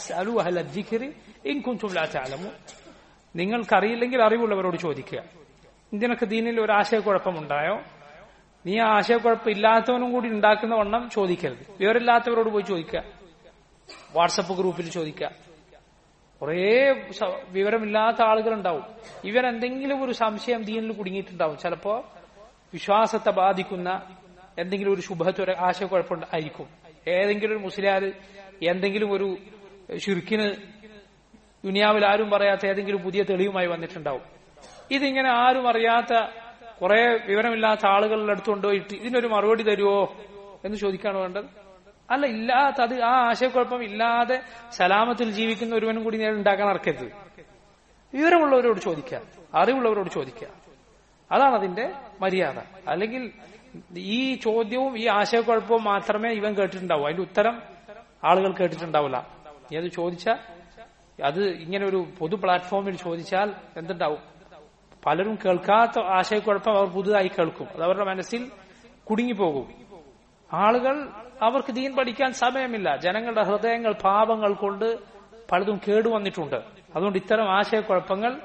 നിങ്ങൾക്കറിയില്ലെങ്കിൽ അറിവുള്ളവരോട് ചോദിക്കുക ഇതിനൊക്കെ ദീനിൽ ഒരു ആശയക്കുഴപ്പമുണ്ടായോ നീ ആ ആശയക്കുഴപ്പം ഇല്ലാത്തവനും കൂടി ഉണ്ടാക്കുന്ന വണ്ണം ചോദിക്കരുത് വിവരമില്ലാത്തവരോട് പോയി ചോദിക്കുക വാട്സപ്പ് ഗ്രൂപ്പിൽ ചോദിക്കുക കുറേ വിവരമില്ലാത്ത ആളുകളുണ്ടാവും ഇവരെന്തെങ്കിലും ഒരു സംശയം ദീനിൽ കുടുങ്ങിയിട്ടുണ്ടാവും ചിലപ്പോ വിശ്വാസത്തെ ബാധിക്കുന്ന എന്തെങ്കിലും ഒരു ശുഭത്വ ആശയക്കുഴപ്പം ആയിരിക്കും ഏതെങ്കിലും ഒരു മുസ്ലിയാർ എന്തെങ്കിലും ഒരു ഷിർക്കിന് ദുനിയാവിൽ ആരും പറയാത്ത ഏതെങ്കിലും പുതിയ തെളിവുമായി വന്നിട്ടുണ്ടാവും ഇതിങ്ങനെ ആരും അറിയാത്ത കുറെ വിവരമില്ലാത്ത ആളുകളുടെ അടുത്ത് കൊണ്ടുപോയിട്ട് ഇതിനൊരു മറുപടി തരുമോ എന്ന് ചോദിക്കാണ് വേണ്ടത് അല്ല ഇല്ലാത്ത അത് ആ ആശയക്കുഴപ്പം ഇല്ലാതെ സലാമത്തിൽ ജീവിക്കുന്ന ഒരുവനും കൂടി നേരെ ഉണ്ടാക്കാൻ നടക്കരുത് വിവരമുള്ളവരോട് ചോദിക്കുക അറിവുള്ളവരോട് ചോദിക്കുക അതാണ് അതിന്റെ മര്യാദ അല്ലെങ്കിൽ ഈ ചോദ്യവും ഈ ആശയക്കുഴപ്പവും മാത്രമേ ഇവൻ കേട്ടിട്ടുണ്ടാവൂ അതിന്റെ ഉത്തരം ആളുകൾ കേട്ടിട്ടുണ്ടാവില്ല നീ അത് ചോദിച്ചാൽ അത് ഇങ്ങനെ ഒരു പൊതു പ്ലാറ്റ്ഫോമിൽ ചോദിച്ചാൽ എന്തുണ്ടാവും പലരും കേൾക്കാത്ത ആശയക്കുഴപ്പം അവർ പുതുതായി കേൾക്കും അത് അവരുടെ മനസ്സിൽ കുടുങ്ങിപ്പോകും ആളുകൾ അവർക്ക് ദീൻ പഠിക്കാൻ സമയമില്ല ജനങ്ങളുടെ ഹൃദയങ്ങൾ പാപങ്ങൾ കൊണ്ട് പലതും കേടുവന്നിട്ടുണ്ട് അതുകൊണ്ട് ഇത്തരം ആശയക്കുഴപ്പങ്ങൾ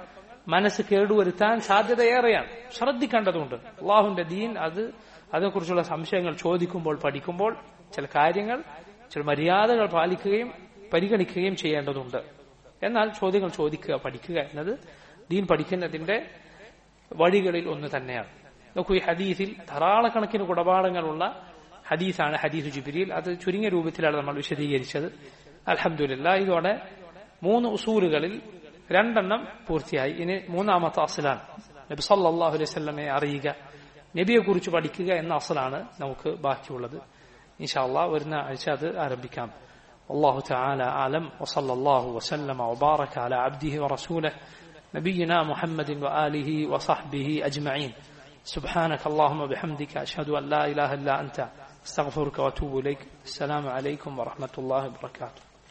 മനസ്സ് കേടുവരുത്താൻ സാധ്യതയേറെയാണ് ശ്രദ്ധിക്കേണ്ടതുണ്ട് അള്ളാഹുവിന്റെ ദീൻ അത് അതേക്കുറിച്ചുള്ള സംശയങ്ങൾ ചോദിക്കുമ്പോൾ പഠിക്കുമ്പോൾ ചില കാര്യങ്ങൾ ചില മര്യാദകൾ പാലിക്കുകയും പരിഗണിക്കുകയും ചെയ്യേണ്ടതുണ്ട് എന്നാൽ ചോദ്യങ്ങൾ ചോദിക്കുക പഠിക്കുക എന്നത് ദീൻ പഠിക്കുന്നതിന്റെ വഴികളിൽ ഒന്ന് തന്നെയാണ് നോക്കൂ ഈ ഹദീസിൽ ധാരാളക്കണക്കിന് കുടപാടങ്ങളുള്ള ഹദീസാണ് ഹദീസ് ജിബിരിയിൽ അത് ചുരുങ്ങിയ രൂപത്തിലാണ് നമ്മൾ വിശദീകരിച്ചത് അലഹമില്ല ഇതോടെ മൂന്ന് ഉസൂലുകളിൽ രണ്ടെണ്ണം പൂർത്തിയായി ഇനി മൂന്നാമത്തെ അസലാണ് നബി സല്ലാഹു അലൈഹി സ്വല്ലമയെ അറിയുക നബിയെ കുറിച്ച് പഠിക്കുക എന്ന അസലാണ് നമുക്ക് ബാക്കിയുള്ളത് ഇൻഷാല്ല വരുന്ന ആഴ്ച അത് ആരംഭിക്കാം والله تعالى أعلم وصلى الله وسلم وبارك على عبده ورسوله نبينا محمد وآله وصحبه أجمعين سبحانك اللهم وبحمدك أشهد أن لا إله إلا أنت استغفرك وأتوب إليك السلام عليكم ورحمة الله وبركاته